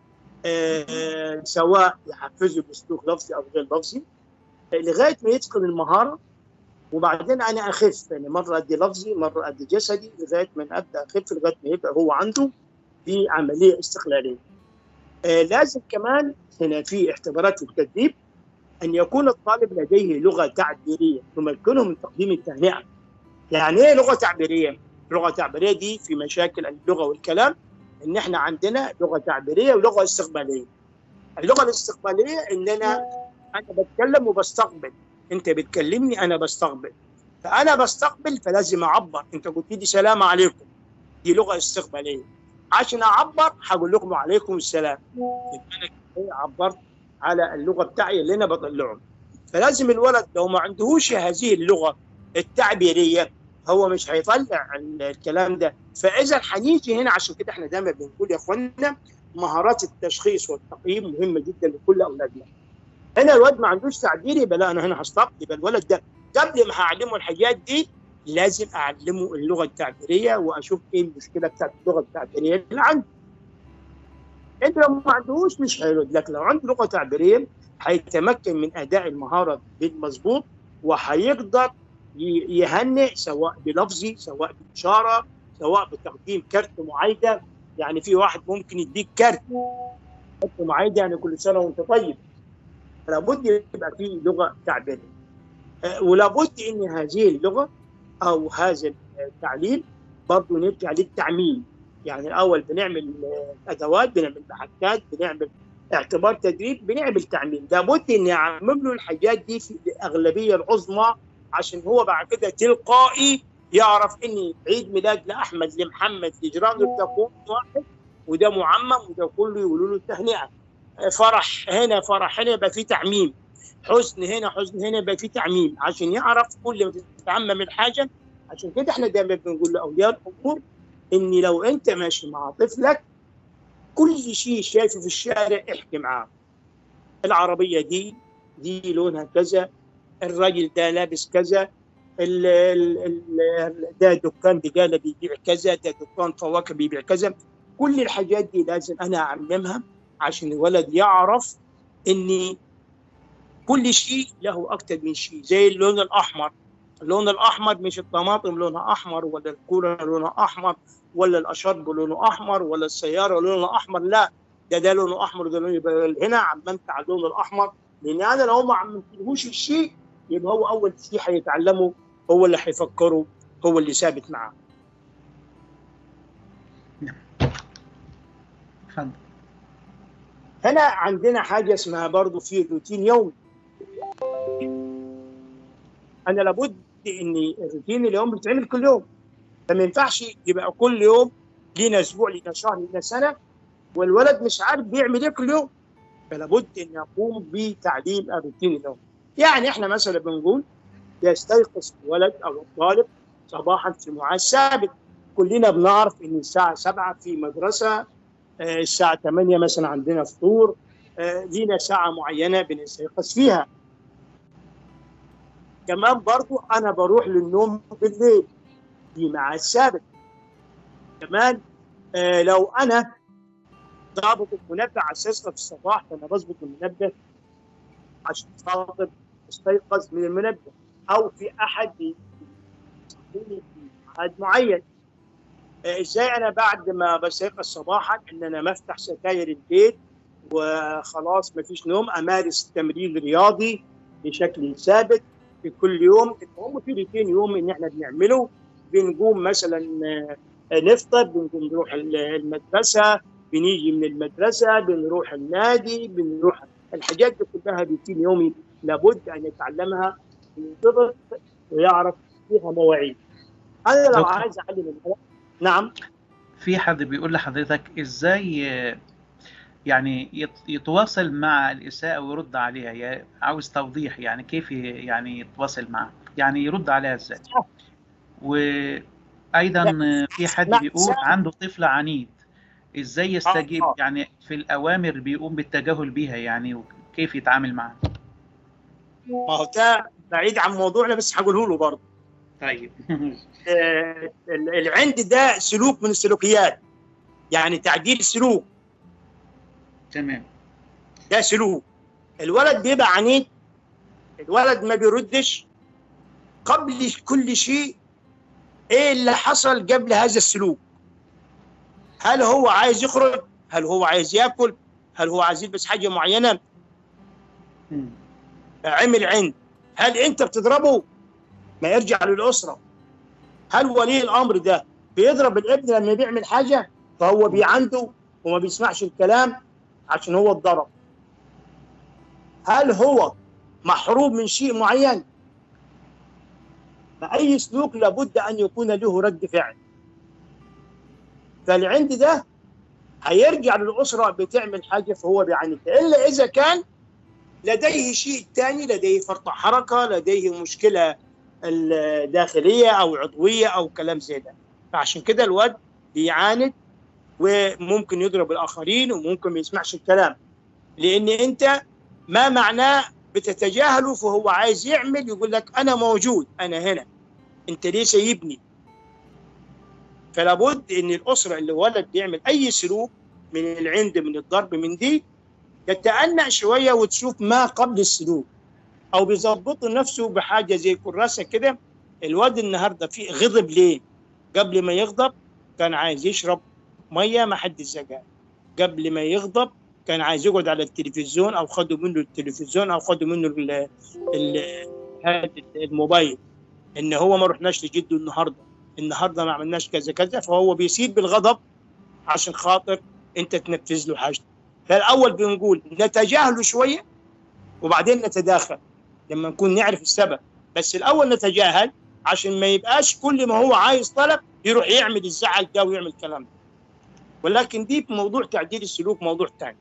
آه سواء يحفزه باسلوب لفظي او غير لفظي آه، لغايه ما يتقن المهاره وبعدين انا اخف يعني مره ادي لفظي مره ادي جسدي لغايه ما ابدا اخف لغايه ما يبقى هو عنده في عمليه استقلاليه. آه لازم كمان هنا في اختبارات التدريب ان يكون الطالب لديه لغه تعبيريه تمكنه من تقديم التهنئه. يعني ايه لغه تعبيريه؟ لغه تعبيريه دي في مشاكل اللغه والكلام ان احنا عندنا لغه تعبيريه ولغه استقباليه. اللغه الاستقباليه ان انا انا بتكلم وبستقبل انت بتكلمني انا بستقبل فانا بستقبل فلازم اعبر انت قلت لي سلام عليكم دي لغه استقباليه عشان اعبر هقول لكم وعليكم السلام يبقى انا كده عبرت على اللغه بتاعي اللي انا بطلعه فلازم الولد لو ما عندهوش هذه اللغه التعبيريه هو مش هيطلع ال- الكلام ده فاذا هنيجي هنا عشان كده احنا دايما بنقول يا اخوانا مهارات التشخيص والتقييم مهمه جدا لكل اولادنا هنا الولد ما عندوش تعبير يبقى لا انا هنا هستقبل يبقى الولد ده قبل ما هعلمه الحاجات دي لازم اعلمه اللغه التعبيريه واشوف ايه المشكله بتاعت اللغه التعبيريه اللي عنده. انت لو ما عندهوش مش هيرد لك لو عنده لغه تعبيريه هيتمكن من اداء المهاره بالمظبوط وهيقدر ي- يهنئ سواء بلفظي سواء باشاره سواء بتقديم كارت معايده يعني في واحد ممكن يديك كارت كارت معايده يعني كل سنه وانت طيب لابد يبقى في لغه تعبيريه آه، ولابد ان هذه اللغه او هذا التعليم برضه نرجع للتعميم يعني الاول بنعمل آه، ادوات بنعمل محكات بنعمل اعتبار تدريب بنعمل تعميم لابد اني اعمم له الحاجات دي في الاغلبيه العظمى عشان هو بعد كده تلقائي يعرف ان عيد ميلاد لاحمد لمحمد لجيران تكون واحد وده معمم وده كله يقولوا له التهنئه فرح هنا فرح هنا يبقى في تعميم حزن هنا حزن هنا يبقى في تعميم عشان يعرف كل ما تتعمم الحاجه عشان كده احنا دايما بنقول لاولياء الامور ان لو انت ماشي مع طفلك كل شيء شايفه في الشارع احكي معاه العربيه دي دي لونها كذا الراجل ده لابس كذا ال ال ال ده دكان بقاله بيبيع كذا ده دكان فواكه بيبيع كذا كل الحاجات دي لازم انا اعلمها عشان الولد يعرف ان كل شيء له اكثر من شيء زي اللون الاحمر اللون الاحمر مش الطماطم لونها احمر ولا الكوره لونها احمر ولا الاشرب لونه احمر ولا السياره لونها احمر لا ده ده لونه احمر ده لونه يبقى هنا عممت على اللون الاحمر لان انا لو ما عممتلهوش الشيء يبقى هو اول شيء هيتعلمه هو اللي هيفكره هو اللي ثابت معاه اتفضل هنا عندنا حاجه اسمها برضه في روتين يومي انا لابد ان الروتين اليوم بيتعمل كل يوم فما ينفعش يبقى كل يوم لينا اسبوع لينا شهر لينا سنه والولد مش عارف بيعمل ايه كل يوم فلابد ان يقوم بتعليم الروتين اليوم يعني احنا مثلا بنقول يستيقظ الولد او الطالب صباحا في ميعاد ثابت كلنا بنعرف ان الساعه 7 في مدرسه آه، الساعه 8 مثلا عندنا فطور آه، لينا ساعه معينه بنستيقظ فيها كمان برضو انا بروح للنوم بالليل في ميعاد ثابت كمان آه لو انا ضابط المنبه على اساس في الصباح فانا بظبط المنبه عشان خاطر استيقظ من المنبه او في احد يصحيني في ميعاد معين آه ازاي انا بعد ما بستيقظ صباحا ان انا مفتح ستاير البيت وخلاص ما فيش نوم امارس تمرين رياضي بشكل ثابت في كل يوم المهم في روتين يوم ان احنا بنعمله بنقوم مثلا آه، نفطر بنقوم نروح المدرسه بنيجي من المدرسه بنروح النادي بنروح الحاجات دي كلها روتين يومي لابد ان يتعلمها وينضبط ويعرف فيها مواعيد انا لو دكتور. عايز اعلم الولد نعم في حد بيقول لحضرتك ازاي آه، يعني يت- يتواصل مع الإساءة ويرد عليها يا- عاوز توضيح يعني كيف ي- يعني يتواصل معها يعني يرد عليها ازاي وأيضا آه، في حد لا، بيقول سهل. عنده طفل عنيد ازاي يستجيب آه. يعني في الأوامر بيقوم بالتجاهل بيها يعني وكيف يتعامل معها ما هو ده بعيد عن موضوعنا بس هقوله له برضه طيب آه، ال- العند ده سلوك من السلوكيات يعني تعديل السلوك تمام ده سلوك الولد بيبقى عنيد الولد ما بيردش قبل كل شيء ايه اللي حصل قبل هذا السلوك هل هو عايز يخرج هل هو عايز ياكل هل هو عايز يلبس حاجه معينه مم. عمل عند هل انت بتضربه ما يرجع للاسره هل ولي الامر ده بيضرب الابن لما بيعمل حاجه فهو بيعنده وما بيسمعش الكلام عشان هو اتضرب هل هو محروم من شيء معين فأي سلوك لابد أن يكون له رد فعل فالعند ده هيرجع للأسرة بتعمل حاجة فهو بيعاندها إلا إذا كان لديه شيء ثاني لديه فرط حركة لديه مشكلة الداخلية أو عضوية أو كلام زي ده فعشان كده الواد بيعاند وممكن يضرب الآخرين وممكن ما يسمعش الكلام لأن أنت ما معناه بتتجاهله فهو عايز يعمل يقول لك أنا موجود أنا هنا أنت ليه سايبني فلا بد ان الاسره اللي ولد بيعمل اي سلوك من العند من الضرب من دي تتأنى شويه وتشوف ما قبل السلوك او بيظبط نفسه بحاجه زي كراسه كده الواد النهارده في غضب ليه؟ قبل ما يغضب كان عايز يشرب ميه ما حد زقها قبل ما يغضب كان عايز يقعد على التلفزيون او خدوا منه التلفزيون او خدوا منه ال ال هذا الموبايل ان هو ما رحناش لجده النهارده النهارده ما عملناش كذا كذا فهو بيسيب بالغضب عشان خاطر انت تنفذ له حاجته فالاول بنقول نتجاهله شويه وبعدين نتداخل لما نكون نعرف السبب بس الاول نتجاهل عشان ما يبقاش كل ما هو عايز طلب يروح يعمل الزعل ده ويعمل الكلام ده ولكن دي في موضوع تعديل السلوك موضوع ثاني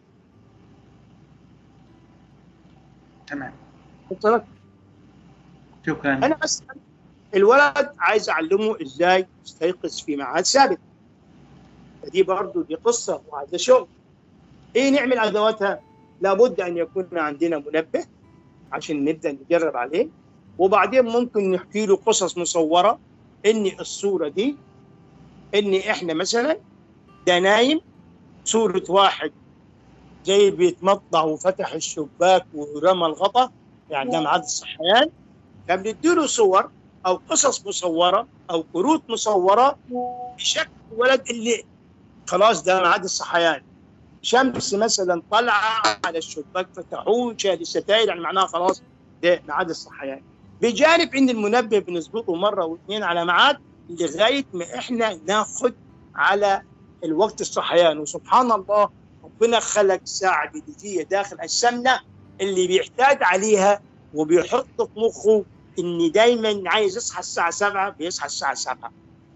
تمام وصلت؟ شكرا انا بس الولد عايز اعلمه ازاي يستيقظ في ميعاد ثابت فدي برضو دي قصه وهذا شغل ايه نعمل ادواتها لابد ان يكون عندنا منبه عشان نبدا نجرب عليه وبعدين ممكن نحكي له قصص مصوره ان الصوره دي ان احنا مثلا ده نايم صوره واحد جاي بيتمطع وفتح الشباك ورمى الغطا يعني ده ميعاد الصحيان فبنديله صور او قصص مصوره او كروت مصوره بشكل ولد اللي خلاص ده ميعاد الصحيان شمس مثلا طالعه على الشباك فتحوه شال الستاير يعني معناها خلاص ده ميعاد الصحيان بجانب ان المنبه بنظبطه مره واثنين على ميعاد لغايه ما احنا ناخد على الوقت الصحيان وسبحان الله ربنا خلق ساعه بيولوجيه داخل السمنه اللي بيحتاج عليها وبيحط في مخه ان دايما عايز يصحى الساعه 7 بيصحى الساعه 7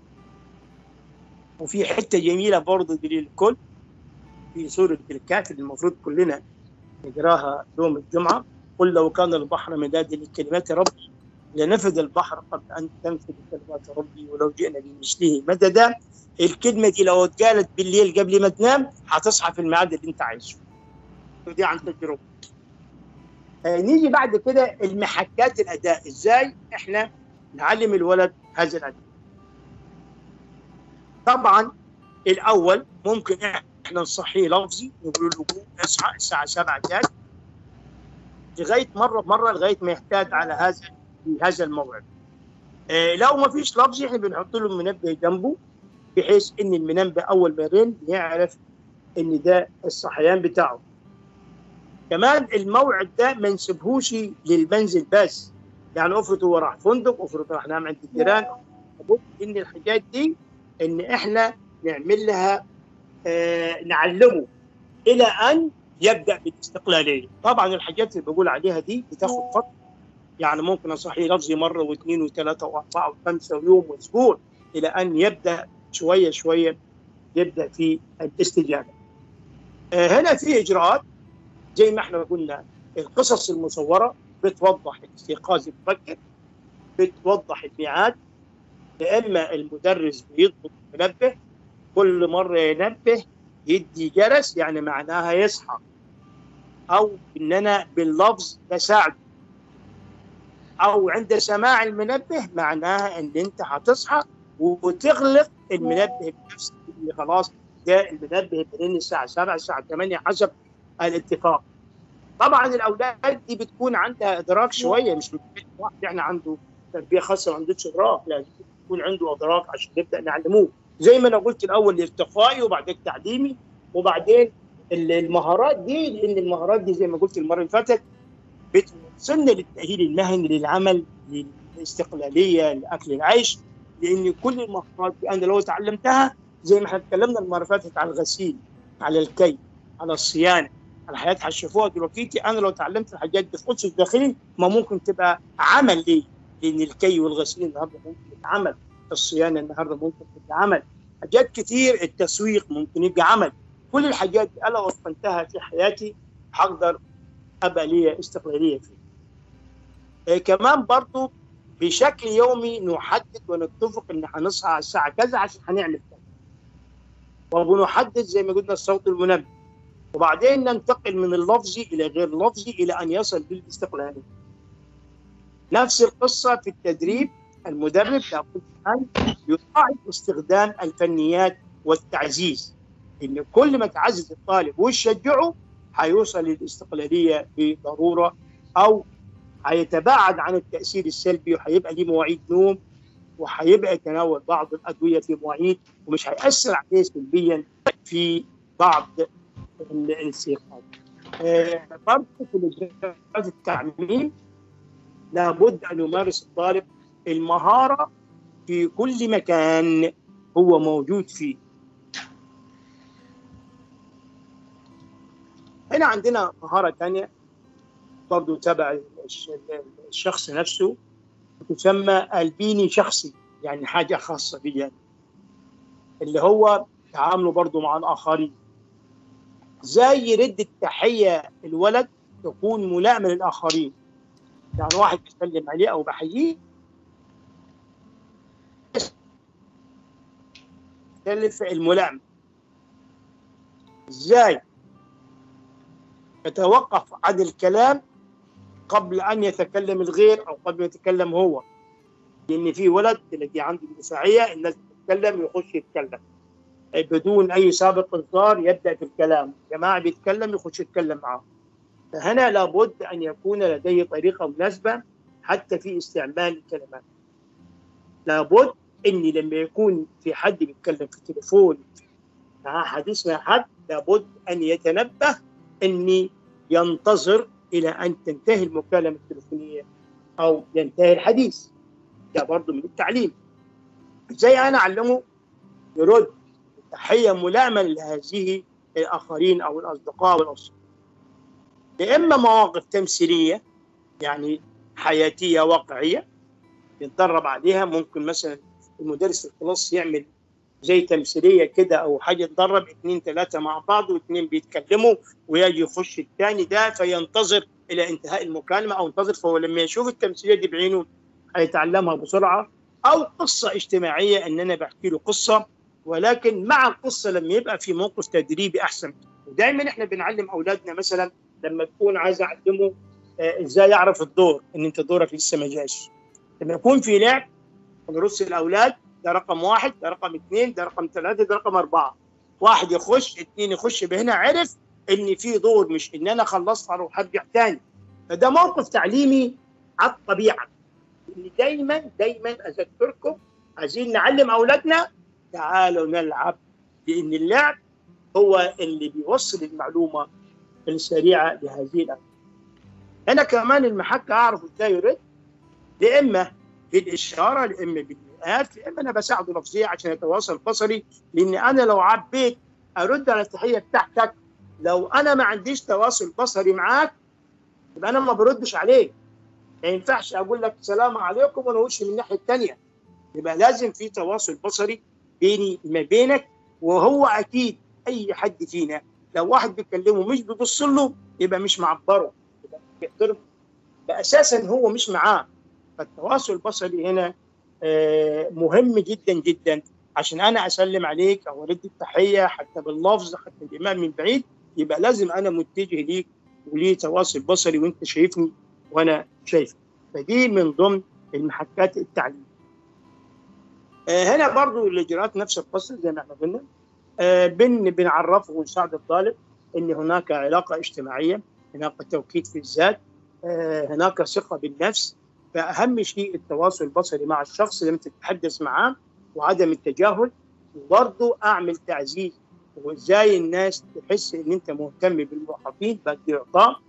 وفي حته جميله برضه للكل في سوره الكافر المفروض كلنا نقراها يوم الجمعه قل لو كان البحر مدادا لكلمات ربي لنفذ البحر قبل ان تنفذ كلمات ربي ولو جئنا بمثله مددا الكلمه دي لو اتقالت بالليل قبل ما تنام هتصحى في الميعاد اللي انت عايزه ودي عن تجربه آه، نيجي بعد كده المحكات الاداء ازاي احنا نعلم الولد هذا الاداء طبعا الاول ممكن احنا نصحيه لفظي نقول له قوم اصحى الساعه 7 جاي لغايه مره بمره لغايه ما يحتاج على هذا في هذا الموعد آه، لو ما فيش لفظي احنا بنحط له منبه جنبه بحيث ان المنبه اول ما يرن يعرف ان ده الصحيان بتاعه كمان الموعد ده ما نسيبهوش للمنزل بس يعني افرض هو راح فندق افرض راح نام عند الجيران لابد ان الحاجات دي ان احنا نعمل لها آه نعلمه الى ان يبدا بالاستقلاليه طبعا الحاجات اللي بقول عليها دي بتاخد فتره يعني ممكن اصحي لفظي مره واثنين وثلاثه واربعه وخمسه ويوم واسبوع الى ان يبدا شويه شويه يبدا في الاستجابه. آه، هنا في اجراءات زي ما احنا قلنا القصص المصوره بتوضح الاستيقاظ المبكر بتوضح الميعاد يا اما المدرس بيضبط منبه كل مره ينبه يدي جرس يعني معناها يصحى او ان انا باللفظ بساعده او عند سماع المنبه معناها ان انت هتصحى وتغلق المنبه بنفسك اللي خلاص ده المنبه بين الساعه 7 الساعه 8 حسب الاتفاق طبعا الاولاد دي بتكون عندها ادراك شويه مش واحد يعني عنده تربيه خاصه ما عندوش ادراك لازم يكون عنده ادراك عشان نبدا نعلموه زي ما انا قلت الاول الارتقائي وبعدين تعليمي وبعدين المهارات دي لان المهارات دي زي ما قلت المره اللي فاتت بتوصلنا للتاهيل المهني للعمل للاستقلاليه لاكل العيش لان كل المهارات دي انا لو تعلمتها زي ما احنا اتكلمنا المره اللي فاتت على الغسيل على الكي على الصيانه على حاجات هتشوفوها دلوقتي انا لو تعلمت الحاجات دي في قدس الداخلي ما ممكن تبقى عمل لي لان الكي والغسيل النهارده ممكن يتعمل الصيانه النهارده ممكن تتعمل حاجات كتير التسويق ممكن يبقى عمل كل الحاجات دي انا لو اتقنتها في حياتي هقدر ابقى لي استقلاليه فيها. إيه كمان برضو بشكل يومي نحدد ونتفق ان هنصحى على الساعه كذا عشان هنعمل كذا. وبنحدد زي ما قلنا الصوت المنبه. وبعدين ننتقل من اللفظي الى غير اللفظي الى ان يصل للاستقلاليه. نفس القصه في التدريب المدرب لابد ان يراعي استخدام الفنيات والتعزيز. ان كل ما تعزز الطالب وتشجعه هيوصل للاستقلاليه بضروره او هيتباعد عن التاثير السلبي وهيبقى ليه مواعيد نوم وهيبقى يتناول بعض الادويه في مواعيد ومش هياثر عليه سلبيا في بعض الاستيقاظ. آه برضه في الاجراءات التعليم لابد ان يمارس الطالب المهاره في كل مكان هو موجود فيه. هنا عندنا مهارة ثانية برضو تبع الشخص نفسه تسمى البيني شخصي يعني حاجة خاصة بي يعني. اللي هو تعامله برضو مع الآخرين زي يرد التحية الولد تكون ملائمة للآخرين يعني واحد بيسلم عليه أو بحييه يختلف الملائمة ازاي يتوقف عن الكلام قبل ان يتكلم الغير او قبل ما يتكلم هو لان في ولد تلاقي عنده اندفاعيه الناس بتتكلم يخش يتكلم بدون اي سابق انذار يبدا في الكلام جماعه بيتكلم يخش يتكلم معاه فهنا لابد ان يكون لديه طريقه مناسبه حتى في استعمال الكلمات لابد اني لما يكون في حد بيتكلم في التليفون مع حديث مع حد لابد ان يتنبه اني ينتظر الى ان تنتهي المكالمه التليفونيه او ينتهي الحديث ده برضه من التعليم ازاي انا اعلمه يرد تحيه ملائمه لهذه الاخرين او الاصدقاء والاصدقاء يا اما مواقف تمثيليه يعني حياتيه واقعيه يتدرب عليها ممكن مثلا المدرس في الكلاس يعمل زي تمثيليه كده او حاجه تدرب اثنين ثلاثه مع بعض واثنين بيتكلموا ويجي يخش الثاني ده فينتظر الى انتهاء المكالمه او ينتظر فهو لما يشوف التمثيليه دي بعينه هيتعلمها بسرعه او قصه اجتماعيه ان انا بحكي له قصه ولكن مع القصه لما يبقى في موقف تدريبي احسن ودائما احنا بنعلم اولادنا مثلا لما تكون عايز اعلمه آه ازاي يعرف الدور ان انت دورك لسه ما جاش لما يكون في لعب نرص الاولاد ده رقم واحد ده رقم اثنين ده رقم ثلاثه ده رقم اربعه واحد يخش اثنين يخش بهنا عرف ان في دور مش ان انا خلصت اروح ارجع ثاني فده موقف تعليمي على الطبيعه ان دايما دايما اذكركم عايزين نعلم اولادنا تعالوا نلعب لان اللعب هو اللي بيوصل المعلومه السريعه لهذه الأمر. انا كمان المحك اعرف ازاي يرد يا اما بالاشاره يا اما بالمئات يا اما انا بساعده لفظيا عشان يتواصل بصري لان انا لو عبيت ارد على التحيه بتاعتك لو انا ما عنديش تواصل بصري معاك يبقى انا ما بردش عليك ما ينفعش اقول لك السلام عليكم وانا وشي من الناحيه الثانيه يبقى لازم في تواصل بصري بيني ما بينك وهو اكيد اي حد فينا لو واحد بيكلمه مش بيبص له يبقى مش معبره يبقى بيحترمه اساسا هو مش معاه فالتواصل البصري هنا آه، مهم جدا جدا عشان انا اسلم عليك او ارد التحيه حتى باللفظ حتى الامام من بعيد يبقى لازم انا متجه ليك وليه تواصل بصري وانت شايفني وانا شايفك فدي من ضمن المحكات التعليم آه، هنا برضو الاجراءات نفس القصه زي ما احنا قلنا آه، بن بنعرفه ونساعد الطالب ان هناك علاقه اجتماعيه هناك توكيد في الذات آه، هناك ثقه بالنفس فاهم شيء التواصل البصري مع الشخص لما تتحدث معاه وعدم التجاهل وبرضه اعمل تعزيز وازاي الناس تحس ان انت مهتم بالموظفين بدي اعطاء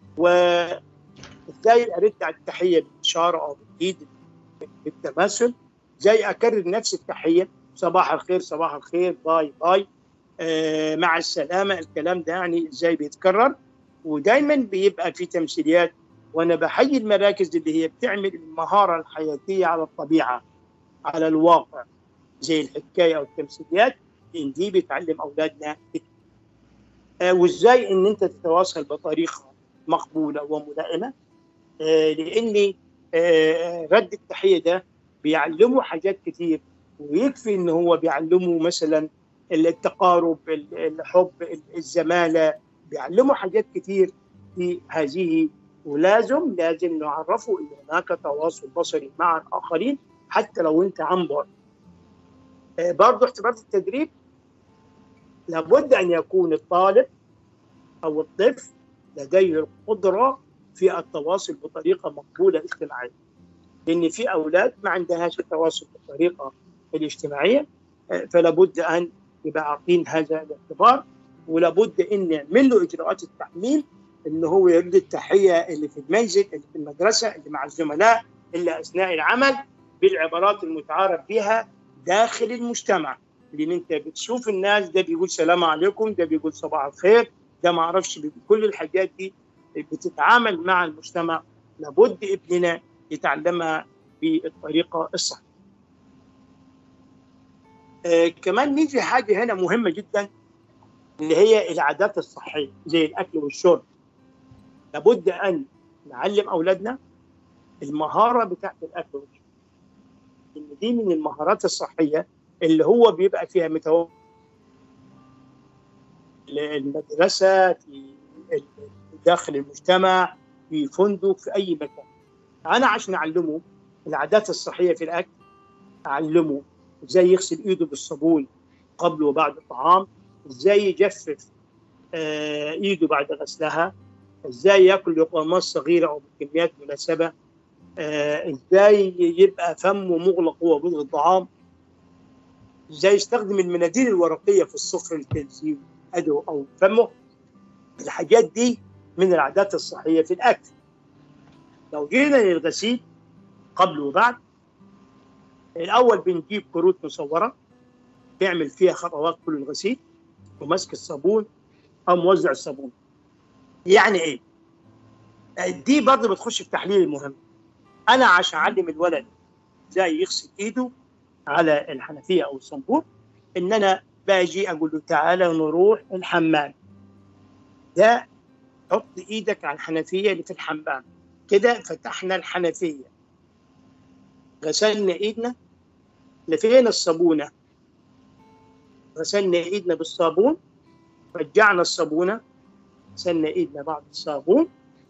وازاي ارد على التحيه بالاشاره او بالايد بالتماثل زي اكرر نفس التحيه صباح الخير صباح الخير باي باي آه مع السلامه الكلام ده يعني ازاي بيتكرر ودايما بيبقى في تمثيليات وانا بحيي المراكز اللي هي بتعمل المهاره الحياتيه على الطبيعه على الواقع زي الحكايه او التمثيليات لان دي بتعلم اولادنا آه وازاي ان انت تتواصل بطريقه مقبوله وملائمه آه لان آه رد التحيه ده بيعلمه حاجات كتير ويكفي ان هو بيعلمه مثلا التقارب الحب الزماله بيعلمه حاجات كتير في هذه ولازم لازم نعرفه ان هناك تواصل بصري مع الاخرين حتى لو انت عن بعد. برضه اختبارات التدريب لابد ان يكون الطالب او الطفل لديه القدره في التواصل بطريقه مقبوله اجتماعيا. لان في اولاد ما عندهاش التواصل بالطريقه الاجتماعيه فلا بد ان يبقى عارفين هذا الاختبار ولا بد ان نعمل له اجراءات التحميل ان هو يرد التحيه اللي في المنزل اللي في المدرسه اللي مع الزملاء اللي اثناء العمل بالعبارات المتعارف بها داخل المجتمع لان انت بتشوف الناس ده بيقول سلام عليكم ده بيقول صباح الخير ده ما اعرفش كل الحاجات دي بتتعامل مع المجتمع لابد ابننا يتعلمها بالطريقه الصحيحه. آه كمان نيجي حاجه هنا مهمه جدا اللي هي العادات الصحيه زي الاكل والشرب. لابد ان نعلم اولادنا المهاره بتاعت الاكل والشرب. ان دي من المهارات الصحيه اللي هو بيبقى فيها متو المدرسه في داخل المجتمع في فندق في اي مكان. انا عشان اعلمه العادات الصحيه في الاكل اعلمه ازاي يغسل ايده بالصابون قبل وبعد الطعام ازاي يجفف آه ايده بعد غسلها ازاي ياكل لقمات صغيره او بكميات مناسبه آه ازاي يبقى فمه مغلق وهو بيضغ الطعام ازاي يستخدم المناديل الورقيه في الصفر التنسيق ادو او فمه الحاجات دي من العادات الصحيه في الاكل لو جينا للغسيل قبل وبعد الاول بنجيب كروت مصوره تعمل فيها خطوات كل الغسيل ومسك الصابون او موزع الصابون يعني ايه دي برضه بتخش في تحليل المهم انا عشان اعلم الولد ازاي يغسل ايده على الحنفيه او الصنبور ان انا باجي اقول له تعالى نروح الحمام ده حط ايدك على الحنفيه اللي في الحمام كده فتحنا الحنفيه غسلنا ايدنا لفينا الصابونه غسلنا ايدنا بالصابون رجعنا الصابونه غسلنا ايدنا بعد الصابون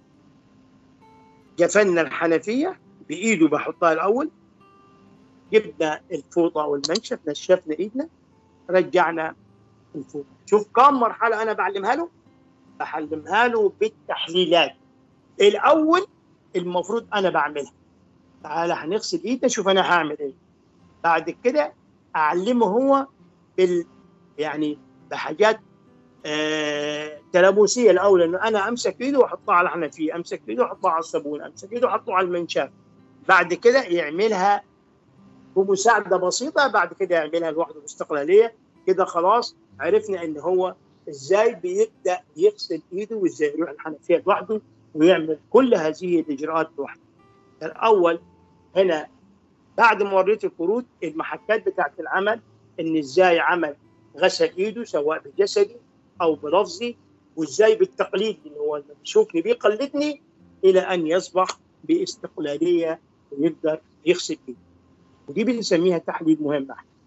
جفنا الحنفيه بايده بحطها الاول جبنا الفوطه او المنشف نشفنا ايدنا رجعنا الفوطه شوف كم مرحله انا بعلمها له بعلمها له بالتحليلات الاول المفروض انا بعملها تعالى هنغسل ايدنا شوف انا هعمل ايه بعد كده اعلمه هو بال يعني بحاجات آه تلامسيه الاول انه انا امسك ايده واحطها على الحنفيه امسك ايده واحطها على الصابون امسك ايده واحطه على المنشاف بعد كده يعملها بمساعده بسيطه بعد كده يعملها لوحده باستقلاليه كده خلاص عرفنا ان هو ازاي بيبدا يغسل ايده وازاي يروح الحنفيه لوحده ويعمل كل هذه الاجراءات لوحده الاول هنا بعد ما وريت الكروت المحكات بتاعت العمل ان ازاي عمل غسل ايده سواء بجسدي او بلفظي وازاي بالتقليد اللي هو لما بيشوفني بيقلدني الى ان يصبح باستقلاليه ويقدر يغسل ايده ودي بنسميها تحليل مهم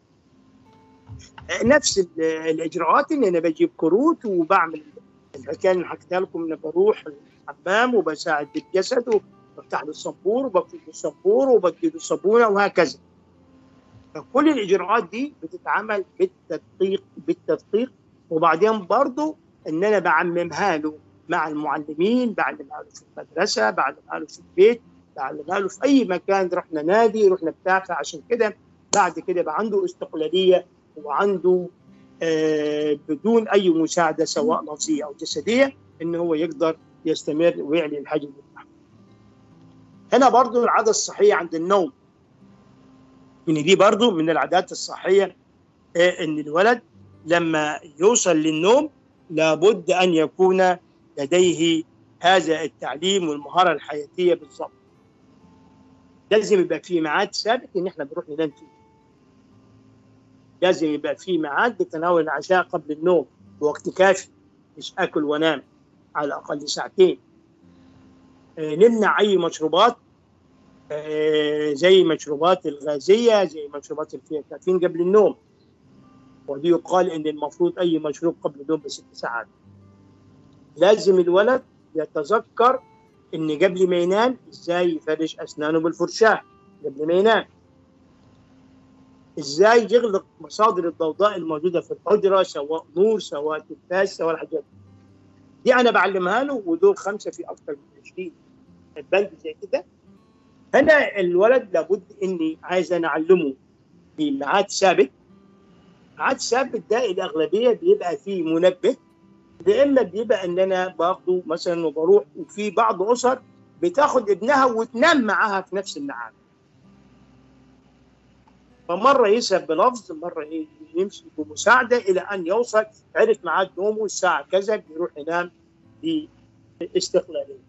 نفس ال- الاجراءات ان انا بجيب كروت وبعمل الحكايه اللي حكيتها لكم ان بروح الحمام وبساعد بالجسد وبفتح له الصنبور وبكتب له الصنبور وبدي له الصابونه وهكذا فكل الاجراءات دي بتتعمل بالتدقيق بالتدقيق وبعدين برضو ان انا بعممها له مع المعلمين بعلمها له في المدرسه بعلمها له في البيت بعلمها له في اي مكان رحنا نادي رحنا بتاع فعشان كده بعد كده يبقى عنده استقلاليه وعنده آه بدون اي مساعده سواء لفظيه او جسديه ان هو يقدر يستمر ويعلي الحجم بتاعه. هنا برضو العاده الصحيه عند النوم ان دي برضو من العادات الصحيه آه ان الولد لما يوصل للنوم لابد ان يكون لديه هذا التعليم والمهاره الحياتيه بالضبط. لازم يبقى في ميعاد ثابت ان احنا بنروح ننام فيه. لازم يبقى في ميعاد لتناول العشاء قبل النوم بوقت كافي مش اكل وانام على الاقل ساعتين. آه، نمنع اي مشروبات آه، زي مشروبات الغازيه زي مشروبات اللي فيها كافيين قبل النوم. ودي يقال ان المفروض اي مشروب قبل النوم بست ساعات. لازم الولد يتذكر ان قبل ما ينام ازاي يفرش اسنانه بالفرشاه قبل ما ينام ازاي يغلق مصادر الضوضاء الموجوده في الحجره سواء نور سواء تلفاز سواء الحاجات دي. دي انا بعلمها له ودول خمسه في اكثر من 20 بند زي كده هنا الولد لابد اني عايز انا اعلمه بميعاد ثابت ميعاد ثابت ده الاغلبيه بيبقى فيه منبه يا اما بيبقى ان انا باخده مثلا وبروح وفي بعض اسر بتاخد ابنها وتنام معاها في نفس الميعاد فمره يسهب بلفظ مره يمشي بمساعده الى ان يوصل عرف ميعاد نومه الساعه كذا بيروح ينام باستقلاليه.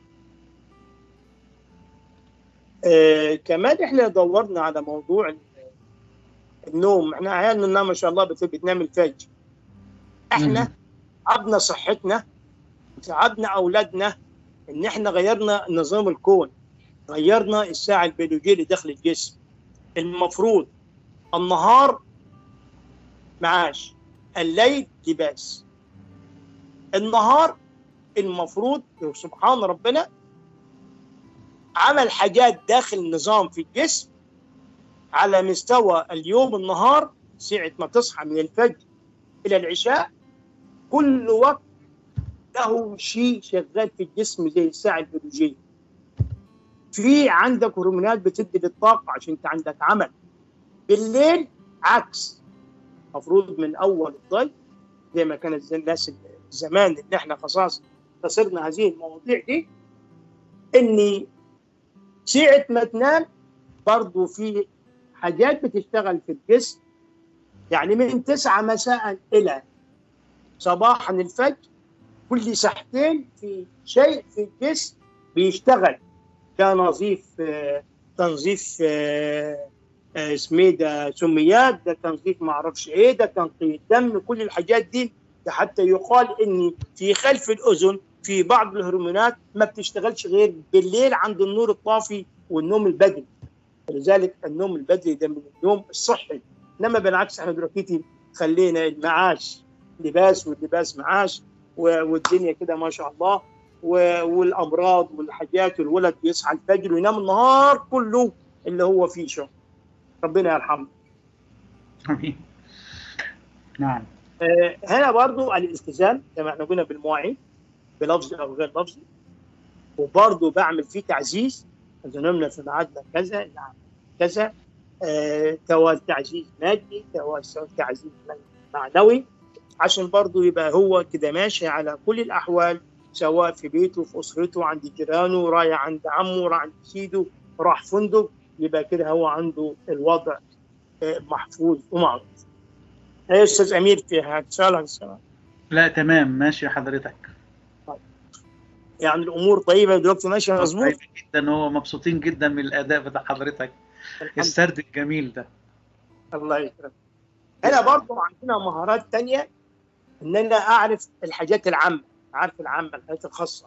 آه كمان احنا دورنا على موضوع النوم احنا عيالنا ما شاء الله بتنام الفجر احنا تعبنا صحتنا تعبنا اولادنا ان احنا غيرنا نظام الكون غيرنا الساعه البيولوجيه اللي داخل الجسم المفروض النهار معاش الليل لباس النهار المفروض سبحان ربنا عمل حاجات داخل النظام في الجسم على مستوى اليوم النهار ساعة ما تصحى من الفجر إلى العشاء كل وقت له شيء شغال في الجسم زي الساعة البيولوجية في عندك هرمونات بتدي للطاقة عشان انت عندك عمل بالليل عكس المفروض من اول الضي زي ما كانت الناس زمان اللي احنا خصاص خسرنا هذه المواضيع دي اني ساعة ما تنام برضو في حاجات بتشتغل في الجسم يعني من تسعة مساء إلى صباحا الفجر كل ساعتين في شيء في الجسم بيشتغل كنظيف آه تنظيف آه آه اسمه ده سميات ده تنظيف ما اعرفش ايه ده تنقية دم كل الحاجات دي ده حتى يقال ان في خلف الاذن في بعض الهرمونات ما بتشتغلش غير بالليل عند النور الطافي والنوم البدري ولذلك النوم البدري ده من النوم الصحي انما بالعكس احنا دلوقتي خلينا المعاش لباس واللباس معاش والدنيا كده ما شاء الله والامراض والحاجات والولد بيصحى الفجر وينام النهار كله اللي هو فيه شغل ربنا يرحمه امين نعم آه هنا برضو الالتزام زي ما احنا قلنا بالمواعيد بلفظ او غير لفظي وبرضو بعمل فيه تعزيز اذا نمنا في ميعادنا كذا نعم كذا آه سواء تعزيز مادي سواء تعزيز معنوي عشان برضو يبقى هو كده ماشي على كل الاحوال سواء في بيته في اسرته عند جيرانه رايح عند عمه راح عند سيده راح فندق يبقى كده هو عنده الوضع محفوظ ومعروف. ايه استاذ امير في سؤال لا تمام ماشي حضرتك. يعني الامور طيبه دلوقتي ماشيه مظبوط طيب جدا هو مبسوطين جدا من الاداء بتاع حضرتك السرد الجميل ده الله يكرمك هنا برضو عندنا مهارات تانية ان انا اعرف الحاجات العامه عارف العامه الحاجات الخاصه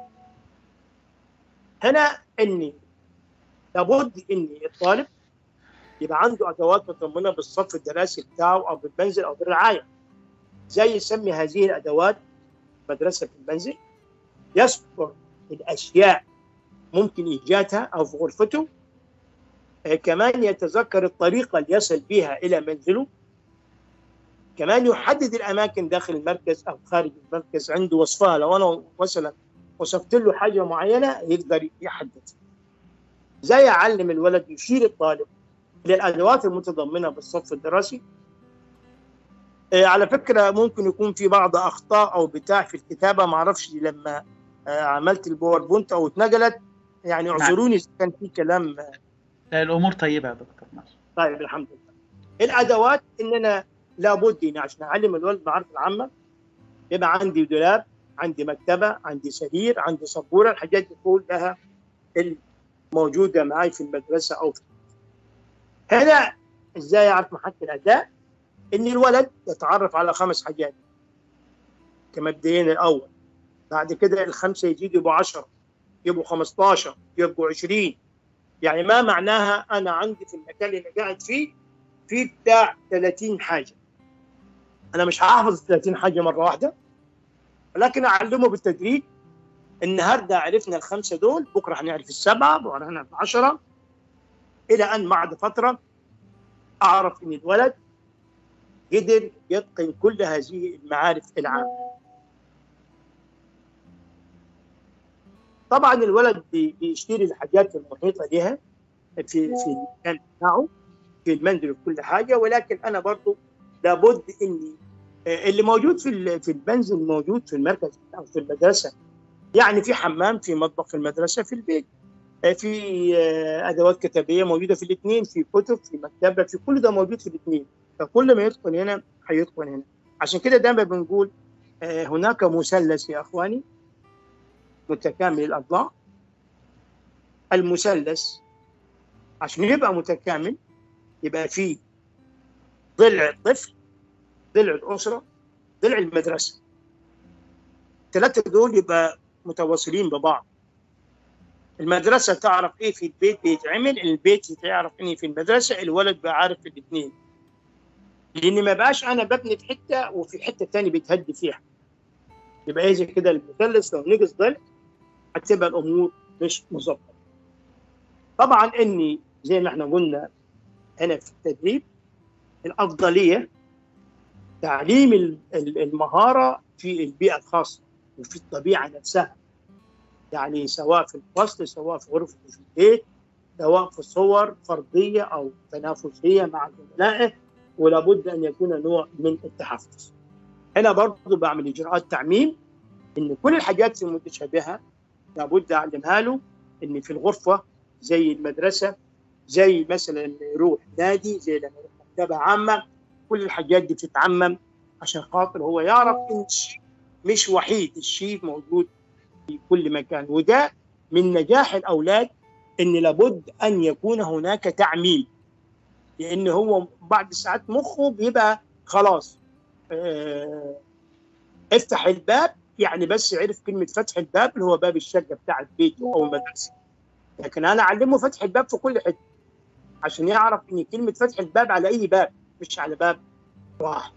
هنا اني لابد ان الطالب يبقى عنده ادوات متضمنه بالصف الدراسي بتاعه او بالمنزل او بالرعايه زي يسمي هذه الادوات مدرسه في المنزل يذكر الاشياء ممكن ايجادها او في غرفته آه، كمان يتذكر الطريقه اللي يصل بها الى منزله كمان يحدد الاماكن داخل المركز او خارج المركز عنده وصفها لو انا مثلا وصفت له حاجه معينه يقدر يحدد زي اعلم الولد يشير الطالب للادوات المتضمنه بالصف الدراسي آه، على فكره ممكن يكون في بعض اخطاء او بتاع في الكتابه ما اعرفش لما آه، عملت الباوربوينت او اتنقلت يعني اعذروني اذا كان في كلام لا الامور طيبه يا دكتور ماشي طيب الحمد لله الادوات اننا لابد إن عشان اعلم الولد المعارف العامه يبقى عندي دولاب عندي مكتبه عندي سرير عندي سبوره الحاجات دي كلها الموجوده معي في المدرسه او في هنا ازاي اعرف محك الاداء ان الولد يتعرف على خمس حاجات كمبدئيا الاول بعد كده الخمسه يزيدوا يبقوا 10 يبقوا 15 يبقوا 20 يعني ما معناها انا عندي في المكان اللي قاعد فيه في بتاع 30 حاجه انا مش هحفظ 30 حاجه مره واحده ولكن اعلمه بالتدريج النهارده عرفنا الخمسه دول بكره هنعرف السبعه بكره هنعرف العشره الى ان بعد فتره اعرف ان الولد قدر يتقن كل هذه المعارف العامه طبعا الولد بي- بيشتري الحاجات المحيطه بها في في المكان بتاعه في المنزل وكل حاجه ولكن انا برضو لابد اني آه، اللي موجود في ال- في المنزل موجود في المركز او في المدرسه يعني في حمام في مطبخ في المدرسه في البيت آه، في آه، ادوات كتابيه موجوده في الاثنين في كتب في مكتبه في كل ده موجود في الاثنين فكل ما يدخل هنا هيدخل هنا عشان كده دايما بنقول آه، هناك مثلث يا اخواني متكامل الاضلاع المثلث عشان يبقى متكامل يبقى فيه ضلع الطفل ضلع الاسره ضلع المدرسه الثلاثه دول يبقى متواصلين ببعض المدرسه تعرف ايه في البيت بيتعمل البيت يعرف ايه في المدرسه الولد بقى عارف في الاثنين لان ما بقاش انا ببني في حته وفي حته ثانيه بيتهدي فيها يبقى زي كده المثلث لو نقص ضلع هتبقى الامور مش مظبطه طبعا اني زي ما احنا قلنا هنا في التدريب الافضليه تعليم ال- ال- المهاره في البيئه الخاصه وفي الطبيعه نفسها يعني سواء في الفصل سواء في غرفه في البيت سواء في صور فرديه او تنافسيه مع زملائه ولابد ان يكون نوع من التحفظ. هنا برضه بعمل اجراءات تعميم ان كل الحاجات المتشابهه لابد اعلمها له ان في الغرفه زي المدرسه زي مثلا لما يروح نادي زي لما يروح مكتبه عامه كل الحاجات دي بتتعمم عشان خاطر هو يعرف ان الشيء مش وحيد الشيء موجود في كل مكان وده من نجاح الاولاد ان لابد ان يكون هناك تعميم لان هو بعد ساعات مخه بيبقى خلاص اه افتح الباب يعني بس عرف كلمه فتح الباب اللي هو باب الشقه بتاع البيت او المدرسه لكن انا اعلمه فتح الباب في كل حته عشان يعرف ان كلمه فتح الباب على اي باب مش على باب واحد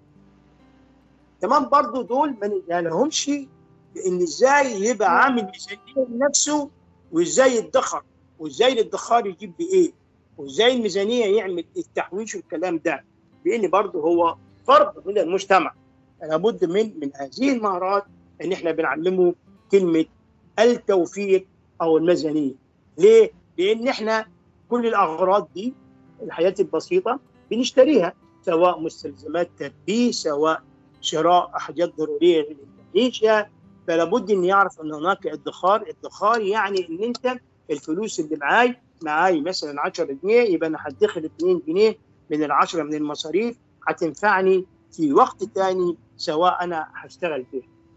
كمان برضو دول ما لهمش ان ازاي يبقى عامل ميزانيه لنفسه وازاي يدخر وازاي الادخار يجيب بايه وازاي الميزانيه يعمل التحويش والكلام ده لان برضه هو فرد من المجتمع لابد من من هذه المهارات ان احنا بنعلمه كلمه التوفير او الميزانيه ليه؟ لان احنا كل الاغراض دي الحياه البسيطه بنشتريها سواء مستلزمات تربيه سواء شراء حاجات ضروريه للمعيشه فلا بد ان يعرف ان هناك ادخار ادخار يعني ان انت الفلوس اللي معاي معاي مثلا 10 جنيه يبقى انا هدخل 2 جنيه من العشرة من المصاريف هتنفعني في وقت تاني سواء انا هشتغل فيه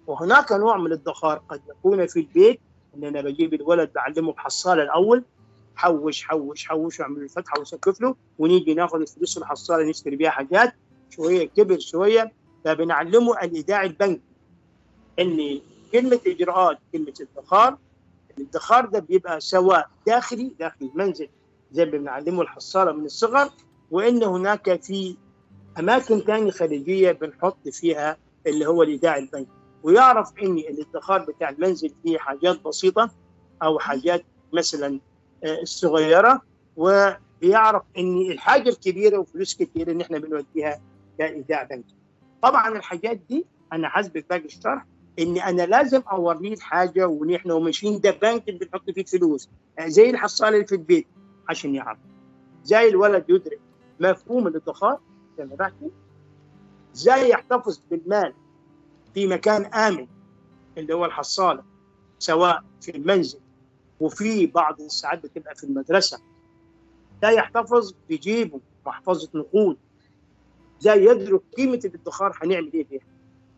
وهناك نوع من الادخار قد يكون في البيت ان انا بجيب الولد بعلمه بحصاله الاول حوش حوش حوش واعمل له فتحه وسقف له ونيجي ناخذ الفلوس الحصاله نشتري بيها حاجات شويه كبر شويه فبنعلمه الايداع البنكي ان كلمه اجراءات كلمه ادخار الادخار ده بيبقى سواء داخلي داخل المنزل زي ما بنعلمه الحصاله من الصغر وان هناك في اماكن ثانيه خارجيه بنحط فيها اللي هو الايداع البنكي ويعرف ان الادخار بتاع المنزل فيه حاجات بسيطه او حاجات مثلا الصغيره وبيعرف ان الحاجه الكبيره وفلوس كثيره ان احنا بنوديها كايداع بنكي. طبعا الحاجات دي انا حسب باقي الشرح ان انا لازم اوريه الحاجه ونحن وماشيين ده بنك بنحط فيه فلوس زي الحصاله اللي في البيت عشان يعرف زي الولد يدرك مفهوم الادخار زي ما بحكي ازاي يحتفظ بالمال في مكان امن اللي هو الحصاله سواء في المنزل وفي بعض الساعات بتبقى في المدرسه ازاي يحتفظ بجيبه محفظه نقود ازاي يدرك قيمه الادخار هنعمل ايه فيها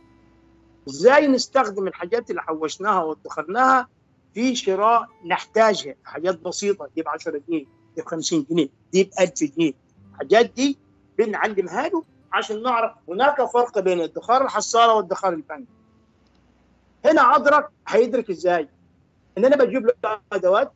ازاي نستخدم الحاجات اللي حوشناها وادخرناها في شراء نحتاجها حاجات بسيطه تجيب 10 جنيه تجيب 50 جنيه تجيب 1000 جنيه الحاجات دي بنعلمها له عشان نعرف هناك فرق بين ادخار الحصاله وادخار البنك هنا ادرك هيدرك ازاي ان انا بجيب له ادوات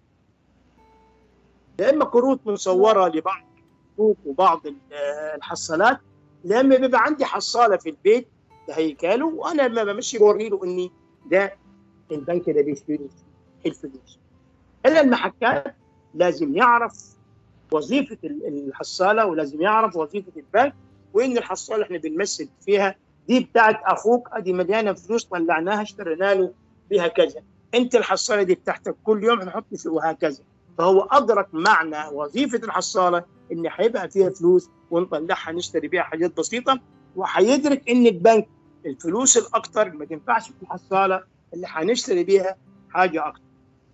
يا اما كروت مصوره لبعض السوق وبعض الحصالات يا اما بيبقى عندي حصاله في البيت هيكله وانا لما بمشي بوري له اني ده البنك ده بيشتري الفلوس الا المحكات لازم يعرف وظيفه الحصاله ولازم يعرف وظيفه البنك وان الحصاله احنا بنمثل فيها دي بتاعت اخوك ادي مليانه فلوس طلعناها اشترينا له بها كذا انت الحصاله دي بتاعتك كل يوم هنحط فيه وهكذا فهو ادرك معنى وظيفه الحصاله ان هيبقى فيها فلوس ونطلعها نشتري بيها حاجات بسيطه وهيدرك ان البنك الفلوس الاكثر ما تنفعش في الحصاله اللي هنشتري بيها حاجه اكثر.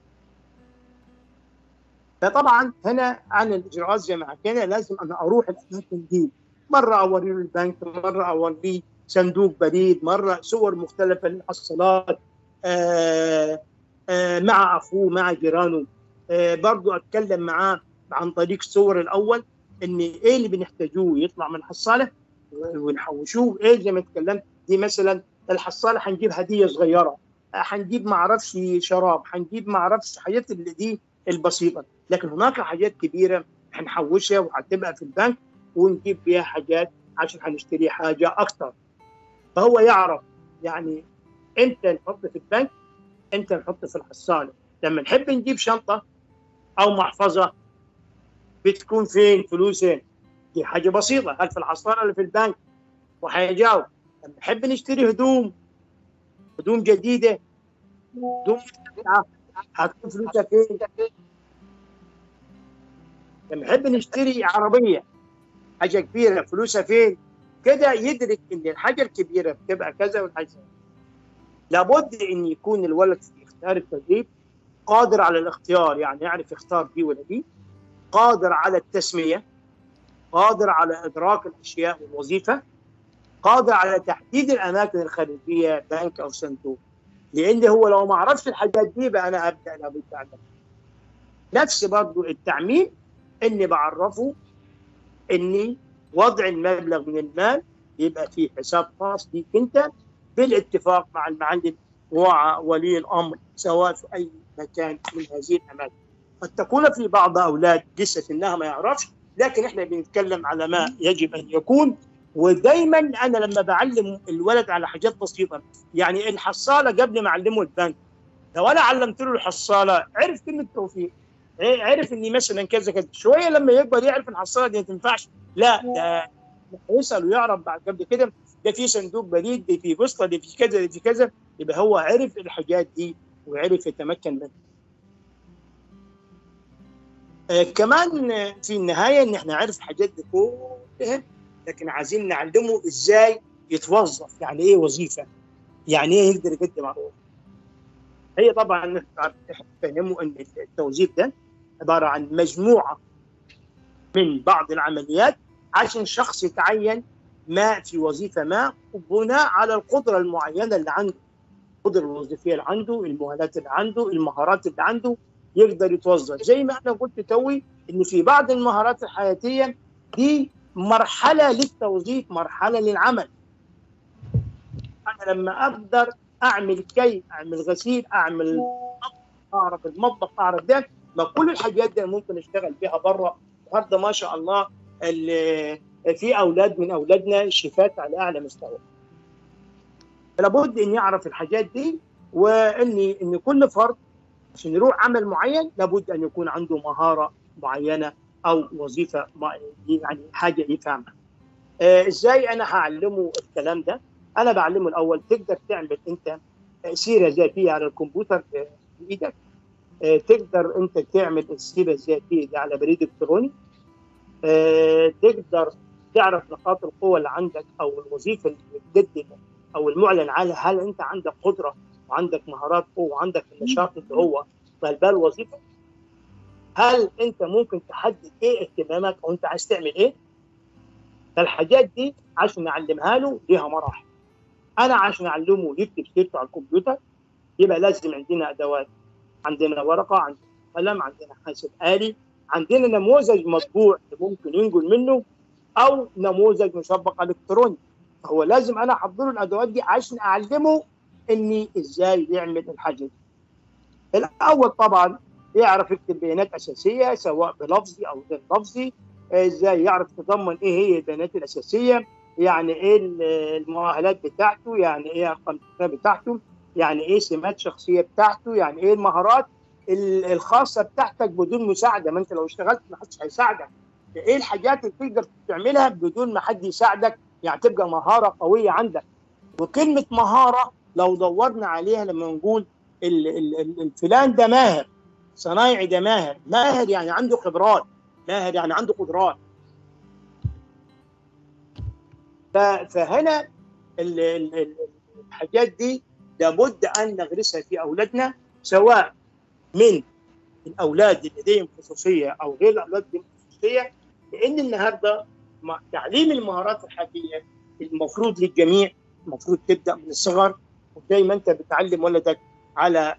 فطبعا هنا عن الاجراءات زي ما حكينا لازم انا اروح الاماكن دي مره اوري له البنك مره اوريه صندوق بريد مره صور مختلفه للحصالات آآ آآ مع اخوه مع جيرانه برضه اتكلم معاه عن طريق الصور الاول ان ايه اللي بنحتاجوه يطلع من الحصاله ونحوشوه ايه زي ما اتكلمت دي مثلا الحصاله هنجيب هديه صغيره هنجيب ما اعرفش شراب هنجيب ما اعرفش حاجات اللي دي البسيطه لكن هناك حاجات كبيره هنحوشها وهتبقى في البنك ونجيب بيها حاجات عشان هنشتري حاجه اكثر فهو يعرف يعني امتى نحط في البنك امتى نحط في الحصاله لما نحب نجيب شنطه او محفظه بتكون فين فلوسين دي حاجه بسيطه هل في الحصاله ولا في البنك وحيجاوب لما نحب نشتري هدوم هدوم جديده هدوم هتكون فلوسها فين لما نحب نشتري عربيه حاجه كبيره فلوسها فين كده يدرك ان الحاجه الكبيره بتبقى كذا والحاجه لابد ان يكون الولد في اختيار التدريب قادر على الاختيار يعني يعرف يختار دي ولا دي قادر على التسميه قادر على ادراك الاشياء والوظيفه قادر على تحديد الاماكن الخارجيه بنك او صندوق لان هو لو ما عرفش الحاجات دي بقى انا ابدا لابد اعلم نفس برضه التعميم اني بعرفه اني وضع المبلغ من المال يبقى في حساب خاص ليك انت بالاتفاق مع المعلم ومع ولي الامر سواء في اي مكان من هذه الاماكن قد تكون في بعض اولاد لسه انها ما يعرفش لكن احنا بنتكلم على ما يجب ان يكون ودايما انا لما بعلم الولد على حاجات بسيطه يعني الحصاله قبل ما اعلمه البنك لو انا علمت له الحصاله عرف كلمه توفيق عرف اني مثلا كذا كذا شويه لما يكبر يعرف الحصاله دي ما تنفعش لا ده يسال ويعرف بعد قبل كده ده في صندوق بريد ده في بوسطه ده في كذا ده في كذا يبقى هو عرف الحاجات دي وعرف يتمكن منها. آه كمان في النهايه ان احنا عرف الحاجات دي كلها لكن عايزين نعلمه ازاي يتوظف يعني ايه وظيفه يعني ايه يقدر يقدم على هي طبعا فهموا ان التوظيف ده عباره عن مجموعه من بعض العمليات عشان شخص يتعين ما في وظيفه ما بناء على القدره المعينه اللي عنده القدره الوظيفيه اللي عنده المؤهلات اللي عنده المهارات اللي عنده يقدر يتوظف زي ما احنا قلت توي ان في بعض المهارات الحياتيه دي مرحله للتوظيف مرحله للعمل انا لما اقدر اعمل كي اعمل غسيل اعمل اعرف المطبخ اعرف ده ما كل الحاجات دي ممكن اشتغل بيها بره النهارده ما شاء الله في اولاد من اولادنا شيفات على اعلى مستوى لابد ان يعرف الحاجات دي وان ان كل فرد عشان يروح عمل معين لابد ان يكون عنده مهاره معينه او وظيفه يعني حاجه يفهمها. آه ازاي انا هعلمه الكلام ده؟ انا بعلمه الاول تقدر تعمل انت سيره ذاتيه على الكمبيوتر بايدك آه تقدر انت تعمل السيره الذاتيه دي على بريد الكتروني آه تقدر تعرف نقاط القوه اللي عندك او الوظيفه اللي بتقدمها او المعلن عنها هل انت عندك قدره وعندك مهارات قوه وعندك النشاط اللي هو طالباه الوظيفه هل انت ممكن تحدد ايه اهتمامك او انت عايز تعمل ايه فالحاجات دي عشان نعلمها له ليها مراحل انا عشان اعلمه يكتب سيرته على الكمبيوتر يبقى لازم عندنا ادوات عندنا ورقه عندنا قلم عندنا حاسب آلي عندنا نموذج مطبوع ممكن ينقل منه او نموذج مسبق الكتروني هو لازم انا احضر له الادوات دي عشان اعلمه اني ازاي يعمل الحاجه دي. الاول طبعا يعرف يكتب بيانات اساسيه سواء بلفظي او غير لفظي ازاي يعرف يتضمن ايه هي البيانات الاساسيه يعني ايه المؤهلات بتاعته يعني ايه ارقام بتاعته يعني ايه سمات شخصيه بتاعته يعني ايه المهارات الخاصه بتاعتك بدون مساعده ما انت لو اشتغلت ما حدش هيساعدك ايه الحاجات اللي تقدر تعملها بدون ما حد يساعدك يعني تبقى مهاره قويه عندك وكلمه مهاره لو دورنا عليها لما نقول الفلان ده ماهر صنايعي ده ماهر ماهر يعني عنده خبرات ماهر يعني عنده قدرات فهنا الحاجات دي لابد ان نغرسها في اولادنا سواء من الاولاد اللي لديهم خصوصيه او غير الاولاد اللي خصوصيه لان النهارده تعليم المهارات الحياتيه المفروض للجميع المفروض تبدا من الصغر وزي ما انت بتعلم ولدك على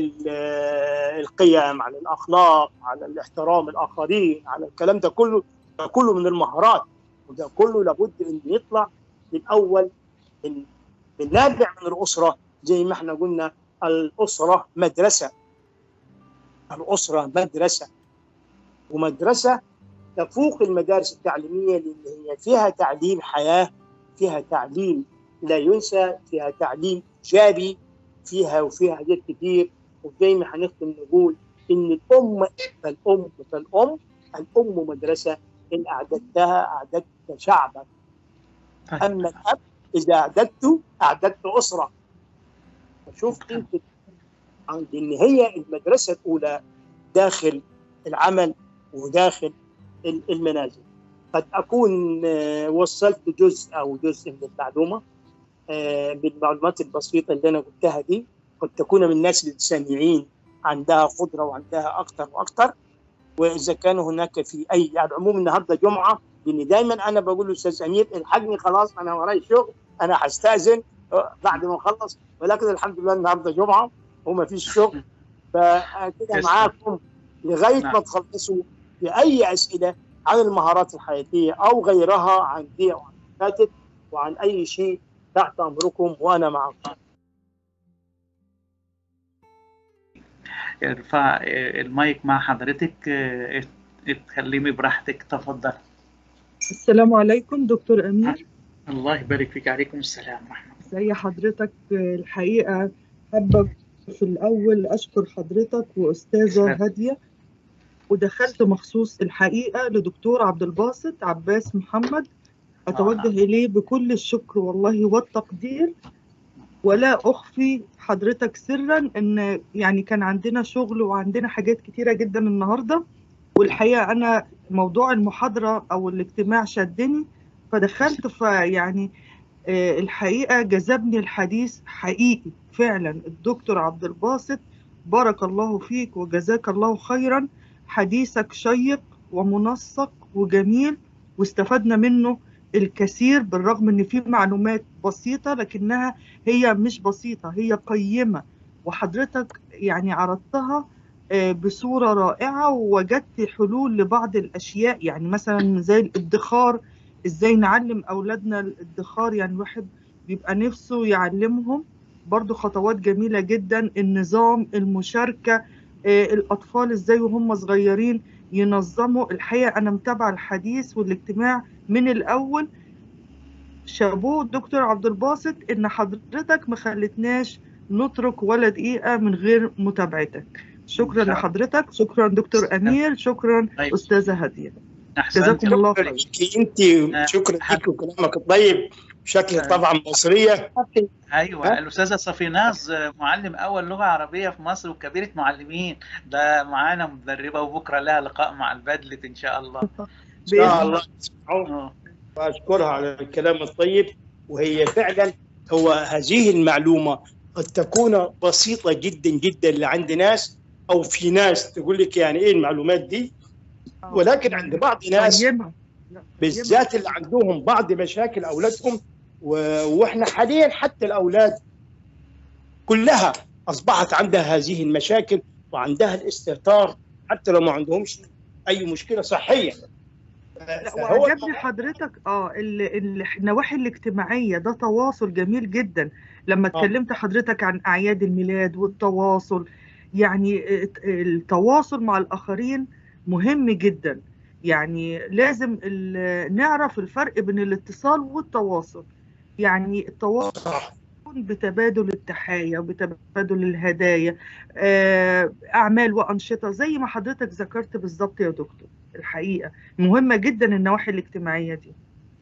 القيم على الاخلاق على الاحترام الاخرين على الكلام ده كله ده كله من المهارات وده كله لابد ان يطلع الاول من من نابع من الاسره زي ما احنا قلنا الاسره مدرسه الاسره مدرسه ومدرسه تفوق المدارس التعليميه لان هي فيها تعليم حياه فيها تعليم لا ينسى فيها تعليم ايجابي فيها وفيها حاجات كتير وزي ما هنختم نقول ان الام فالام فالام الام مدرسه ان اعددتها اعددت شعبا اما الاب اذا اعددته اعددت اسره فشوف انت ان هي المدرسه الاولى داخل العمل وداخل المنازل قد اكون وصلت جزء او جزء من المعلومه بالمعلومات البسيطه اللي انا قلتها دي قد تكون من الناس السامعين عندها قدره وعندها اكثر واكثر واذا كان هناك في اي على العموم النهارده جمعه لان دائما انا بقول له استاذ امير الحقني خلاص انا وراي شغل انا هستاذن بعد ما اخلص ولكن الحمد لله النهارده جمعه وما فيش شغل فكده معاكم لغايه ما تخلصوا باي اسئله عن المهارات الحياتيه او غيرها عن دي وعن فاتت وعن اي شيء تحت امركم وانا معكم. ارفع المايك مع حضرتك اتكلمي براحتك تفضل. السلام عليكم دكتور امير. الله يبارك فيك عليكم السلام ورحمه الله. زي حضرتك الحقيقه حابه في الاول اشكر حضرتك واستاذه هاديه ودخلت مخصوص الحقيقه لدكتور عبد الباسط عباس محمد اتوجه اليه بكل الشكر والله والتقدير ولا اخفي حضرتك سرا ان يعني كان عندنا شغل وعندنا حاجات كتيره جدا النهارده والحقيقه انا موضوع المحاضره او الاجتماع شدني فدخلت فيعني الحقيقه جذبني الحديث حقيقي فعلا الدكتور عبد الباسط بارك الله فيك وجزاك الله خيرا حديثك شيق ومنسق وجميل واستفدنا منه الكثير بالرغم ان في معلومات بسيطة لكنها هي مش بسيطة هي قيمة وحضرتك يعني عرضتها آه، بصورة رائعة ووجدت حلول لبعض الأشياء يعني مثلا زي الادخار ازاي نعلم أولادنا الادخار يعني الواحد بيبقى نفسه يعلمهم برضو خطوات جميلة جدا النظام المشاركة آه، الأطفال ازاي وهم صغيرين ينظموا الحقيقة أنا متابعة الحديث والاجتماع من الأول شابوه دكتور عبد الباسط إن حضرتك ما خلتناش نترك ولا دقيقة من غير متابعتك شكرا شاء- لحضرتك شكرا دكتور أمير شكرا طيب. أستاذة هدية احسنت جزاكم الله شكرا خير لك انت شكرا لك وكلامك الطيب بشكل آه. طبعا مصريه ايوه الاستاذه صفيناز معلم اول لغه عربيه في مصر وكبيره معلمين ده معانا مدربه وبكره لها لقاء مع البدلت ان شاء الله ان شاء بإذن الله تسمعون اه واشكرها على الكلام الطيب وهي فعلا هو هذه المعلومه قد تكون بسيطه جدا جدا لعند ناس او في ناس تقول لك يعني ايه المعلومات دي ولكن عند بعض ناس قيمة بالذات اللي عندهم بعض مشاكل اولادهم و- واحنا حاليا حتى الاولاد كلها اصبحت عندها هذه المشاكل وعندها الاستهتار حتى لو ما عندهمش اي مشكله صحيه لا فهو وعجبني حضرتك اه ال- ال- النواحي الاجتماعيه ده تواصل جميل جدا لما آه. اتكلمت حضرتك عن اعياد الميلاد والتواصل يعني الت- التواصل مع الاخرين مهم جدا يعني لازم ال- نعرف الفرق بين الاتصال والتواصل يعني التواصل صح بتبادل التحايا وبتبادل الهدايا آه، أعمال وأنشطة زي ما حضرتك ذكرت بالظبط يا دكتور الحقيقة مهمة جدا النواحي الاجتماعية دي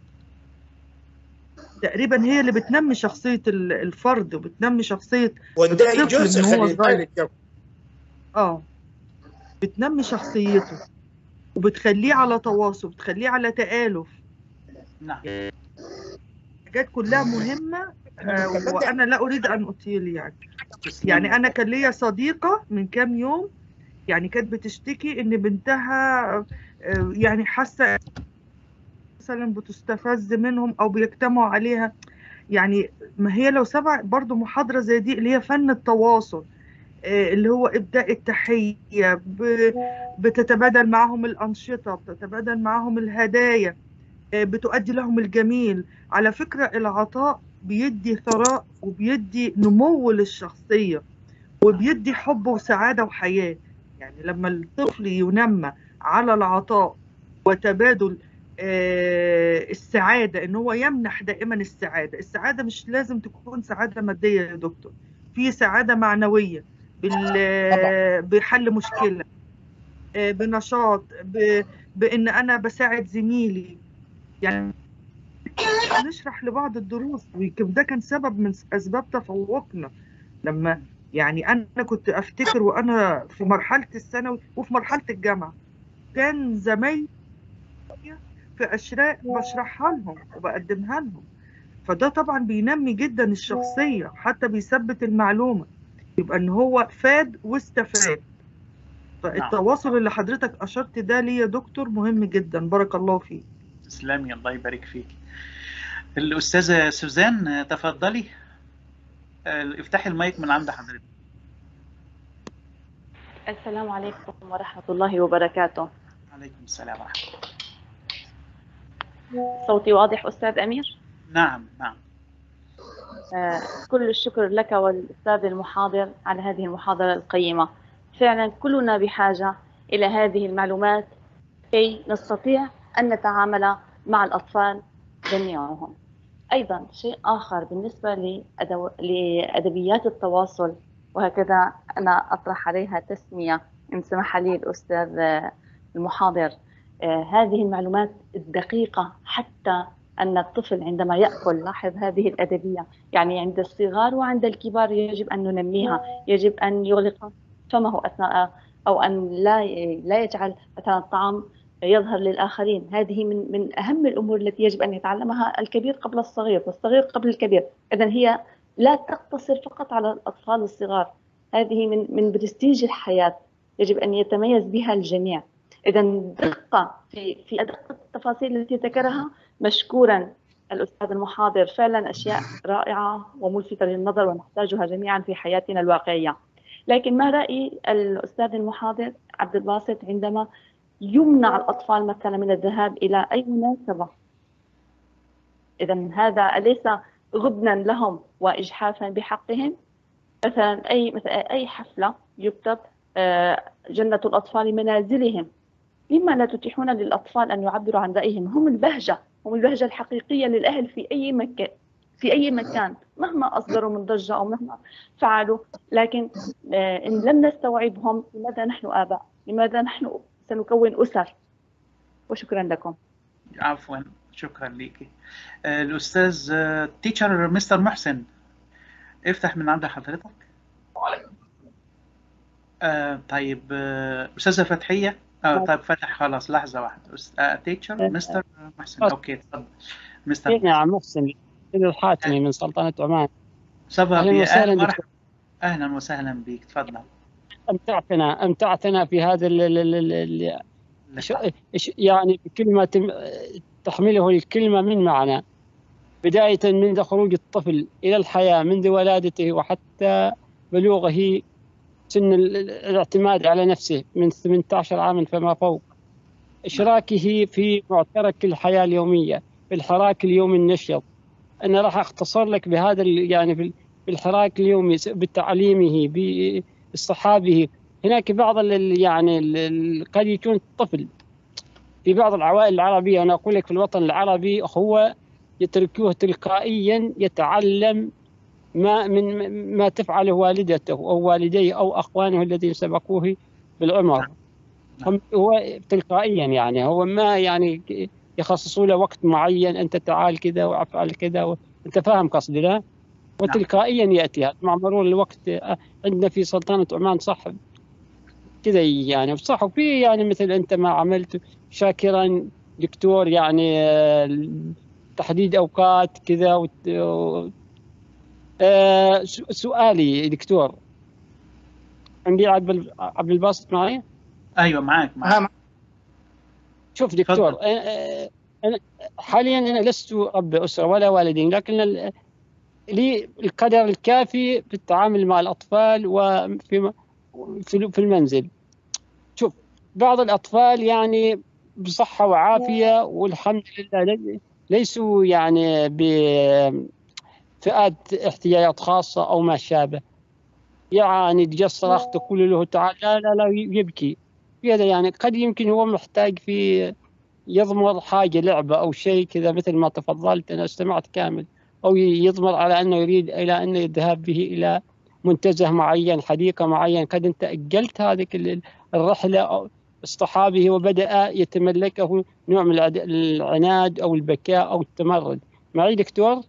تقريبا هي اللي بتنمي شخصية ال- الفرد وبتنمي شخصية وده الطفل جزء من هو خلي صغير. بالك يا اه بتنمي شخصيته وبتخليه على تواصل بتخليه على تآلف نعم حاجات كلها مهمة آه، وأنا لا أريد أن أطيل يعني تسلمي. يعني انا كان ليا صديقه من كام يوم يعني كانت بتشتكي ان بنتها آه، يعني حاسه مثلا بتستفز منهم او بيجتمعوا عليها يعني ما هي لو سمع برضو محاضره زي دي اللي هي فن التواصل آه، اللي هو ابداء التحيه ب- بتتبادل معهم الانشطه بتتبادل معهم الهدايا آه، بتؤدي لهم الجميل على فكره العطاء بيدي ثراء وبيدي نمو للشخصيه وبيدي حب وسعاده وحياه يعني لما الطفل ينمى على العطاء وتبادل آه، السعاده ان هو يمنح دائما السعاده السعاده مش لازم تكون سعاده ماديه يا دكتور في سعاده معنويه بال- بحل مشكله آه، بنشاط ب- بان انا بساعد زميلي يعني نشرح لبعض الدروس ويمكن ده كان سبب من اسباب تفوقنا لما يعني انا كنت افتكر وانا في مرحله الثانوي وفي مرحله الجامعه كان زمايلي في اشياء بشرحها لهم وبقدمها لهم فده طبعا بينمي جدا الشخصيه حتى بيثبت المعلومه يبقى ان هو فاد واستفاد فالتواصل اللي حضرتك اشرت ده ليه يا دكتور مهم جدا بارك الله فيك تسلمي الله يبارك فيك الأستاذة سوزان آه، تفضلي آه، افتحي المايك من عند حضرتك السلام عليكم ورحمة الله وبركاته عليكم السلام ورحمة الله صوتي واضح أستاذ أمير نعم نعم آه، كل الشكر لك والأستاذ المحاضر على هذه المحاضرة القيمة فعلا كلنا بحاجة إلى هذه المعلومات كي نستطيع أن نتعامل مع الأطفال جميعهم أيضا شيء آخر بالنسبة لأدو... لأدبيات التواصل وهكذا أنا أطرح عليها تسمية إن سمح لي الأستاذ آه، المحاضر آه، هذه المعلومات الدقيقة حتى أن الطفل عندما يأكل لاحظ هذه الأدبية يعني عند الصغار وعند الكبار يجب أن ننميها يجب أن يغلق فمه أثناء أو أن لا لا يجعل مثلا الطعام يظهر للآخرين هذه من من أهم الأمور التي يجب أن يتعلمها الكبير قبل الصغير والصغير قبل الكبير إذا هي لا تقتصر فقط على الأطفال الصغار هذه من من برستيج الحياة يجب أن يتميز بها الجميع إذا دقة في في أدق التفاصيل التي ذكرها مشكورا الأستاذ المحاضر فعلا أشياء رائعة وملفتة للنظر ونحتاجها جميعا في حياتنا الواقعية لكن ما رأي الأستاذ المحاضر عبد الباسط عندما يمنع الأطفال مثلا من الذهاب إلى أي مناسبة إذا هذا أليس غبنا لهم وإجحافا بحقهم مثلا أي مثلا أي حفلة يكتب آه، جنة الأطفال منازلهم لما لا تتيحون للأطفال أن يعبروا عن رأيهم هم البهجة هم البهجة الحقيقية للأهل في أي مكان في أي مكان مهما أصدروا من ضجة أو مهما فعلوا لكن آه، إن لم نستوعبهم لماذا نحن آباء لماذا نحن سنكون أسر وشكرا لكم عفوا شكرا لك الأستاذ تيتشر مستر محسن افتح من عند حضرتك آه طيب آه، أستاذة فتحية اه طيب فتح خلاص لحظة واحدة تيتشر مستر محسن اوكي تفضل مستر نعم محسن الحاتمي من سلطنة عمان صباح أهلا بي وسهلا أهلا دكتور. مرحبا أهلا وسهلا بك تفضل أمتعتنا أمتعتنا في هذا ال ال ال ال ش- ش- يعني بكلمة تم- تحمله الكلمة من معنى بداية منذ خروج الطفل إلى الحياة منذ ولادته وحتى بلوغه سن ال- ال- الاعتماد على نفسه من 18 عاما فما فوق إشراكه في معترك الحياة اليومية في الحراك اليومي النشط أنا راح أختصر لك بهذا ال- يعني في ال- بالحراك اليومي س- بتعليمه باصطحابه هناك بعض ال- يعني ال- ال- قد يكون طفل في بعض العوائل العربية أنا أقول لك في الوطن العربي هو يتركوه تلقائيا يتعلم ما من ما تفعله والدته أو والديه أو أخوانه الذين سبقوه بالعمر هم- هو تلقائيا يعني هو ما يعني يخصصوا له وقت معين أنت تعال كذا وافعل كذا و... أنت فاهم قصدي لا؟ وتلقائيا يأتي هذا مع مرور الوقت آه، عندنا في سلطنة عمان صح كذا يعني صح وفي يعني مثل أنت ما عملت شاكرا دكتور يعني آه، تحديد أوقات كذا وت... و- آه، س- سؤالي دكتور عندي عبد ال- عبد الباسط معي أيوة معاك معاك أهم شوف دكتور تفضل. أنا أنا حاليا أنا لست أب أسرة ولا والدين لكن ال- لي القدر الكافي في التعامل مع الأطفال وفي في في المنزل شوف بعض الأطفال يعني بصحة وعافية والحمد لله لي- ليسوا يعني بفئات احتياجات خاصة أو ما شابه يعني تجسر أخ تقول له تعال لا لا لا يبكي في هذا يعني قد يمكن هو محتاج في يضمر حاجة لعبة أو شيء كذا مثل ما تفضلت أنا استمعت كامل أو يضمر على أنه يريد إلى أن يذهب به إلى منتزه معين حديقة معين قد أنت أجلت هذه ال- الرحلة أو اصطحابه وبدأ يتملكه نوع من العد- العناد أو البكاء أو التمرد معي دكتور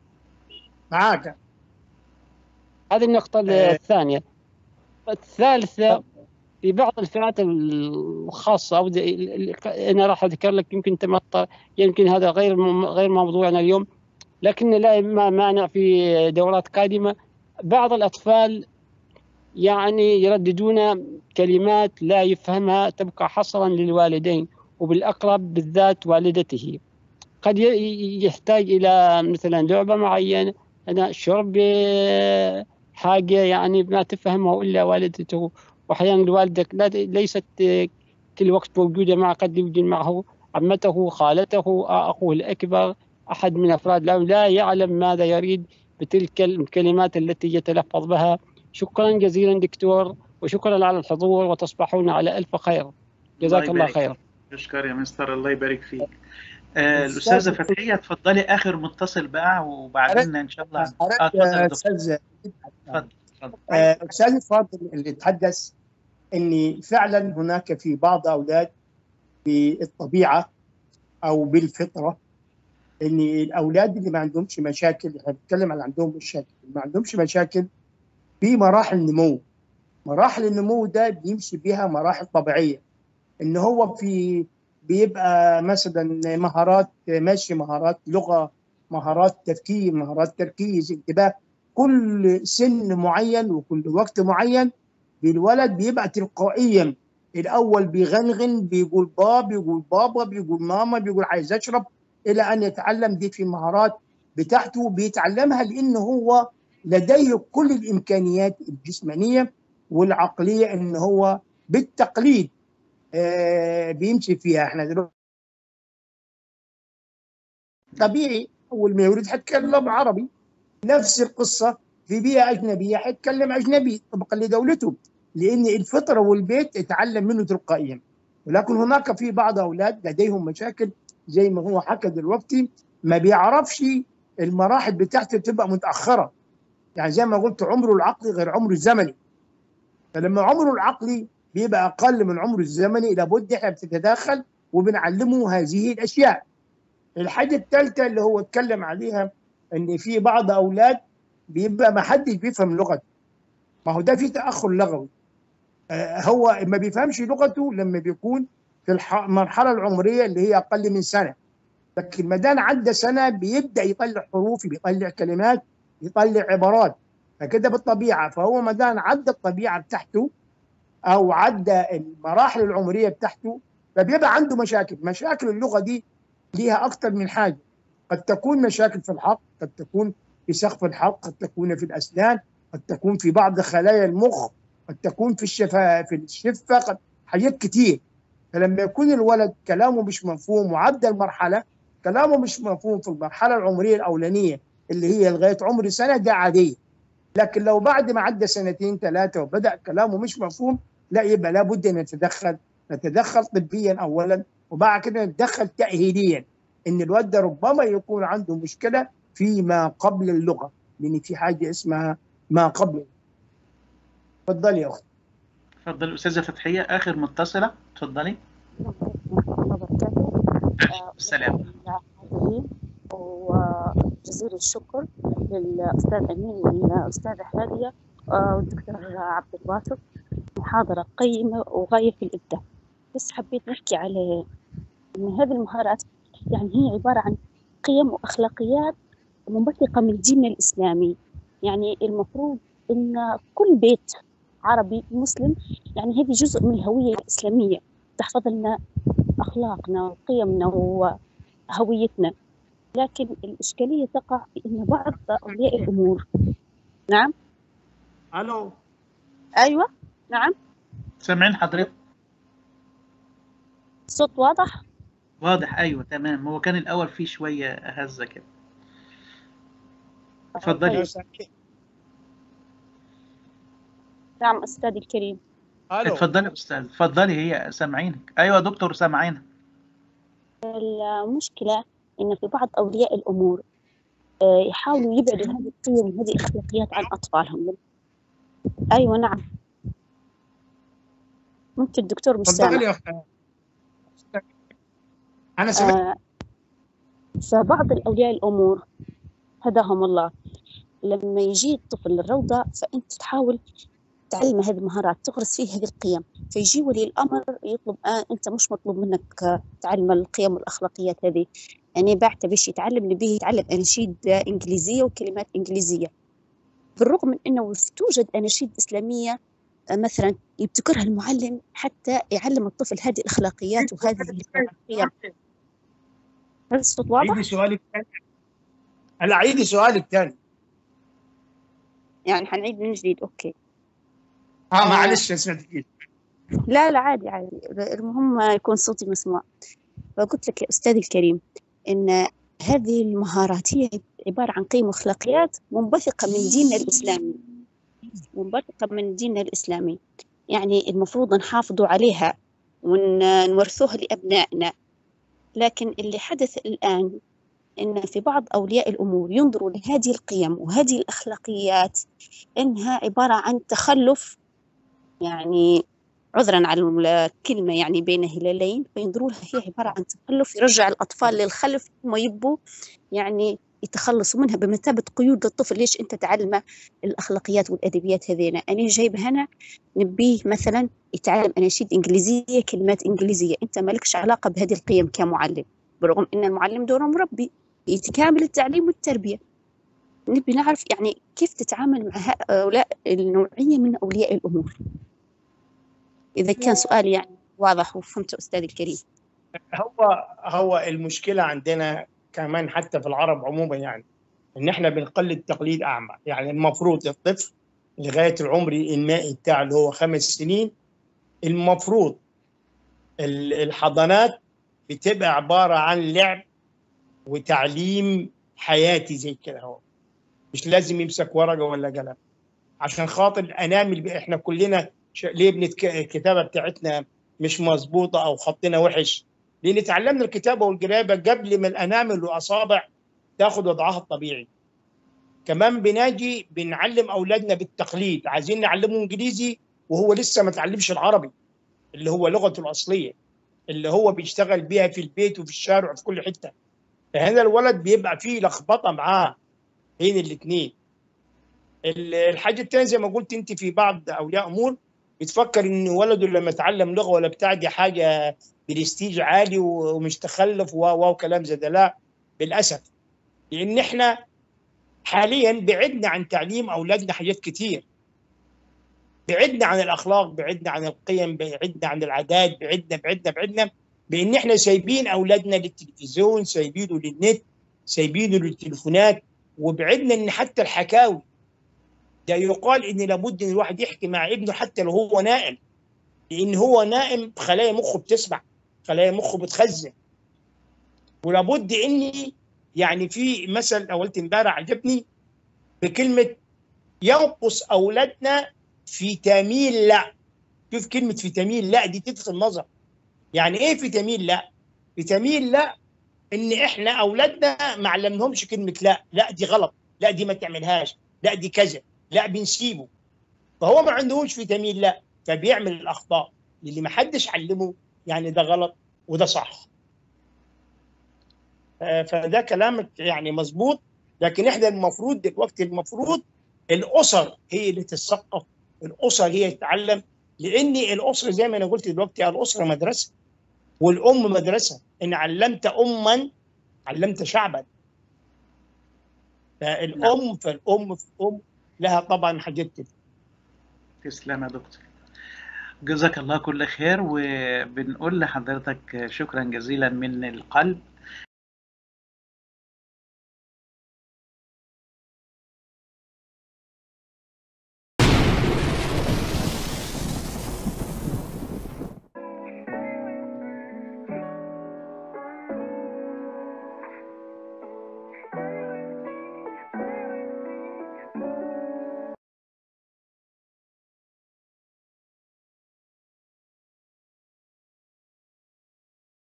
معاك هذه النقطة آه. الثانية الثالثة في بعض الفئات الخاصة أو زي- ال- ال- أنا راح أذكر لك يمكن تمطر يمكن هذا غير م- غير موضوعنا اليوم لكن لا ما مانع في دورات قادمة بعض الأطفال يعني يرددون كلمات لا يفهمها تبقى حصرا للوالدين وبالأقرب بالذات والدته قد ي- يحتاج إلى مثلا لعبة معينة أنا شرب آه، حاجة يعني ما تفهمه إلا والدته وأحيانا الوالدة لا ليست آه، كل وقت موجودة معه قد يوجد معه عمته خالته آه، أخوه الأكبر أحد من أفراد العائلة لا يعلم ماذا يريد بتلك الكلمات التي يتلفظ بها شكرا جزيلا دكتور وشكرا على الحضور وتصبحون على ألف خير جزاك الله يبارك خير تشكر يا مستر الله يبارك فيك آه، الأستاذة فتحية اتفضلي آخر متصل بقى وبعدين إن شاء الله آه، أردت اتفضل يا يا دكتور استاذ اتفضل اتفضل آه، استاذ الفاضل اللي تحدث ان فعلا هناك في بعض اولاد بالطبيعه او بالفطره ان الاولاد اللي ما عندهمش مشاكل احنا بنتكلم على عندهم مشاكل ما عندهمش مشاكل في مراحل نمو مراحل النمو ده بيمشي بيها مراحل طبيعيه ان هو في بيبقى مثلا مهارات ماشي مهارات لغه مهارات تفكير مهارات تركيز انتباه كل سن معين وكل وقت معين بالولد بيبقى تلقائيا الاول بيغنغن بيقول باب بيقول بابا بيقول ماما بيقول عايز اشرب الى ان يتعلم دي في مهارات بتاعته بيتعلمها لانه هو لديه كل الامكانيات الجسمانيه والعقليه ان هو بالتقليد آه بيمشي فيها احنا دلوقتي طبيعي اول ما يولد حيتكلم عربي نفس القصه في بيئه اجنبيه حيتكلم اجنبي طبقا لدولته لان الفطره والبيت يتعلم منه تلقائيا ولكن هناك في بعض اولاد لديهم مشاكل زي ما هو حكى دلوقتي ما بيعرفش المراحل بتاعته تبقى متاخره يعني زي ما قلت عمره العقلي غير عمره الزمني فلما عمره العقلي بيبقى اقل من عمره الزمني لابد احنا بتتداخل وبنعلمه هذه الاشياء الحاجه الثالثه اللي هو اتكلم عليها ان في بعض اولاد بيبقى ما حدش بيفهم لغته ما هو ده في تاخر لغوي آه هو ما بيفهمش لغته لما بيكون في المرحله العمريه اللي هي اقل من سنه لكن ما دام عدى سنه بيبدا يطلع حروف بيطلع كلمات يطلع عبارات فكده بالطبيعه فهو ما دام عدى الطبيعه بتاعته او عدى المراحل العمريه بتاعته فبيبقى عنده مشاكل مشاكل اللغه دي ليها اكثر من حاجه قد تكون مشاكل في الحق قد تكون في سقف الحلق قد تكون في الاسنان قد تكون في بعض خلايا المخ قد تكون في الشفا في الشفه قد حاجات كتير فلما يكون الولد كلامه مش مفهوم وعدى المرحله كلامه مش مفهوم في المرحله العمريه الاولانيه اللي هي لغايه عمر سنه ده عاديه لكن لو بعد ما عدى سنتين ثلاثه وبدا كلامه مش مفهوم لا يبقى لابد ان نتدخل نتدخل طبيا اولا وبعد كده نتدخل تاهيليا ان الواد ده ربما يكون عنده مشكله فيما قبل اللغه لان في حاجه اسمها ما قبل تفضلي يا اختي تفضل استاذه فتحيه اخر متصله تفضلي السلام وجزيل الشكر للاستاذ امين والاستاذه هاديه والدكتور عبد الباسط محاضره قيمه وغايه في الابداع بس حبيت نحكي على ان هذه المهارات يعني هي عباره عن قيم واخلاقيات منبثقه من ديننا الاسلامي يعني المفروض ان كل بيت عربي مسلم يعني هذه جزء من الهويه الاسلاميه تحفظ لنا اخلاقنا وقيمنا وهويتنا لكن الاشكاليه تقع في ان بعض اولياء الامور نعم الو ايوه نعم سامعين حضرتك الصوت واضح واضح ايوه تمام هو كان الاول فيه شويه هزه كده اتفضلي نعم استاذي الكريم الو اتفضلي استاذ اتفضلي هي سامعينك ايوه يا دكتور سامعينك المشكله ان في بعض اولياء الامور يحاولوا يبعدوا هذه القيم وهذه الاخلاقيات عن اطفالهم ايوه نعم ممكن الدكتور مش تفضلي سامع يا اختي انا سمعت آه، فبعض الأولياء الأمور هداهم الله لما يجي الطفل للروضة فأنت تحاول تعلمه هذه المهارات تغرس فيه هذه القيم فيجي ولي الأمر يطلب آه أنت مش مطلوب منك آه، تعلم القيم والأخلاقيات هذه يعني بعته باش يتعلم نبيه يتعلم أناشيد آه، إنجليزية وكلمات إنجليزية بالرغم من أنه توجد أناشيد إسلامية آه، مثلا يبتكرها المعلم حتى يعلم الطفل هذه الأخلاقيات وهذه القيم هل الصوت واضح؟ عيدي سؤالك ثاني هلا عيدي سؤالك ثاني يعني حنعيد من جديد أوكي اه معلش سمعت لا لا عادي عادي المهم يكون صوتي مسموع فقلت لك يا أستاذي الكريم إن هذه المهارات هي عبارة عن قيم وأخلاقيات منبثقة من ديننا الإسلامي منبثقة من ديننا الإسلامي يعني المفروض نحافظوا عليها ونورثوها لأبنائنا لكن اللي حدث الآن إن في بعض أولياء الأمور ينظروا لهذه القيم وهذه الأخلاقيات إنها عبارة عن تخلف يعني عذرا على الكلمة يعني بين هلالين فينظروا لها هي عبارة عن تخلف يرجع الأطفال للخلف هم يبوا يعني يتخلصوا منها بمثابة قيود للطفل ليش أنت تعلمه الأخلاقيات والأدبيات هذينا أنا جايب هنا نبيه مثلا يتعلم أناشيد إنجليزية كلمات إنجليزية أنت مالكش علاقة بهذه القيم كمعلم برغم أن المعلم دوره مربي يتكامل التعليم والتربية نبي نعرف يعني كيف تتعامل مع هؤلاء النوعية من أولياء الأمور إذا كان سؤالي يعني واضح وفهمت أستاذي الكريم هو هو المشكله عندنا كمان حتى في العرب عموما يعني ان احنا بنقلد تقليد اعمى يعني المفروض الطفل لغايه العمر المائي بتاعه اللي هو خمس سنين المفروض ال- الحضانات بتبقى عباره عن لعب وتعليم حياتي زي كده هو مش لازم يمسك ورقه ولا قلم عشان خاطر الانامل احنا كلنا ش- ليه بنتك... الكتابه بتاعتنا مش مظبوطه او خطنا وحش لان تعلمنا الكتابه والقرايه قبل ما الانامل والاصابع تاخد وضعها الطبيعي كمان بناجي بنعلم اولادنا بالتقليد عايزين نعلمه انجليزي وهو لسه ما تعلمش العربي اللي هو لغته الاصليه اللي هو بيشتغل بيها في البيت وفي الشارع وفي كل حته فهنا الولد بيبقى فيه لخبطه معاه بين الاثنين الحاجه الثانيه زي ما قلت انت في بعض اولياء امور بتفكر ان ولده لما يتعلم لغه ولا بتاع دي حاجه برستيج عالي ومش تخلف و و وكلام زي ده لا للاسف لان احنا حاليا بعدنا عن تعليم اولادنا حاجات كتير بعدنا عن الاخلاق بعدنا عن القيم بعدنا عن العادات بعدنا بعدنا بعدنا بان احنا سايبين اولادنا للتلفزيون سايبينه للنت سايبينه للتليفونات وبعدنا ان حتى الحكاوي ده يقال ان لابد ان الواحد يحكي مع ابنه حتى لو هو نائم لان هو نائم خلايا مخه بتسمع خلايا مخه بتخزن ولابد اني يعني في مثل قلت امبارح عجبني بكلمه ينقص اولادنا فيتامين لا شوف كلمه فيتامين لا دي تلفت النظر يعني ايه فيتامين لا فيتامين لا ان احنا اولادنا ما علمناهمش كلمه لا لا دي غلط لا دي ما تعملهاش لا دي كذا لا بنسيبه فهو ما عندهوش فيتامين لا فبيعمل الاخطاء اللي ما حدش علمه يعني ده غلط وده صح فده كلامك يعني مظبوط لكن احنا المفروض دلوقتي المفروض الاسر هي اللي تتثقف الاسر هي تتعلم لان الاسره زي ما انا قلت دلوقتي الاسره مدرسه والام مدرسه ان علمت اما علمت شعبا فالام فالام في الام لها طبعا حاجات كده تسلم يا دكتور جزاك الله كل خير وبنقول لحضرتك شكرا جزيلا من القلب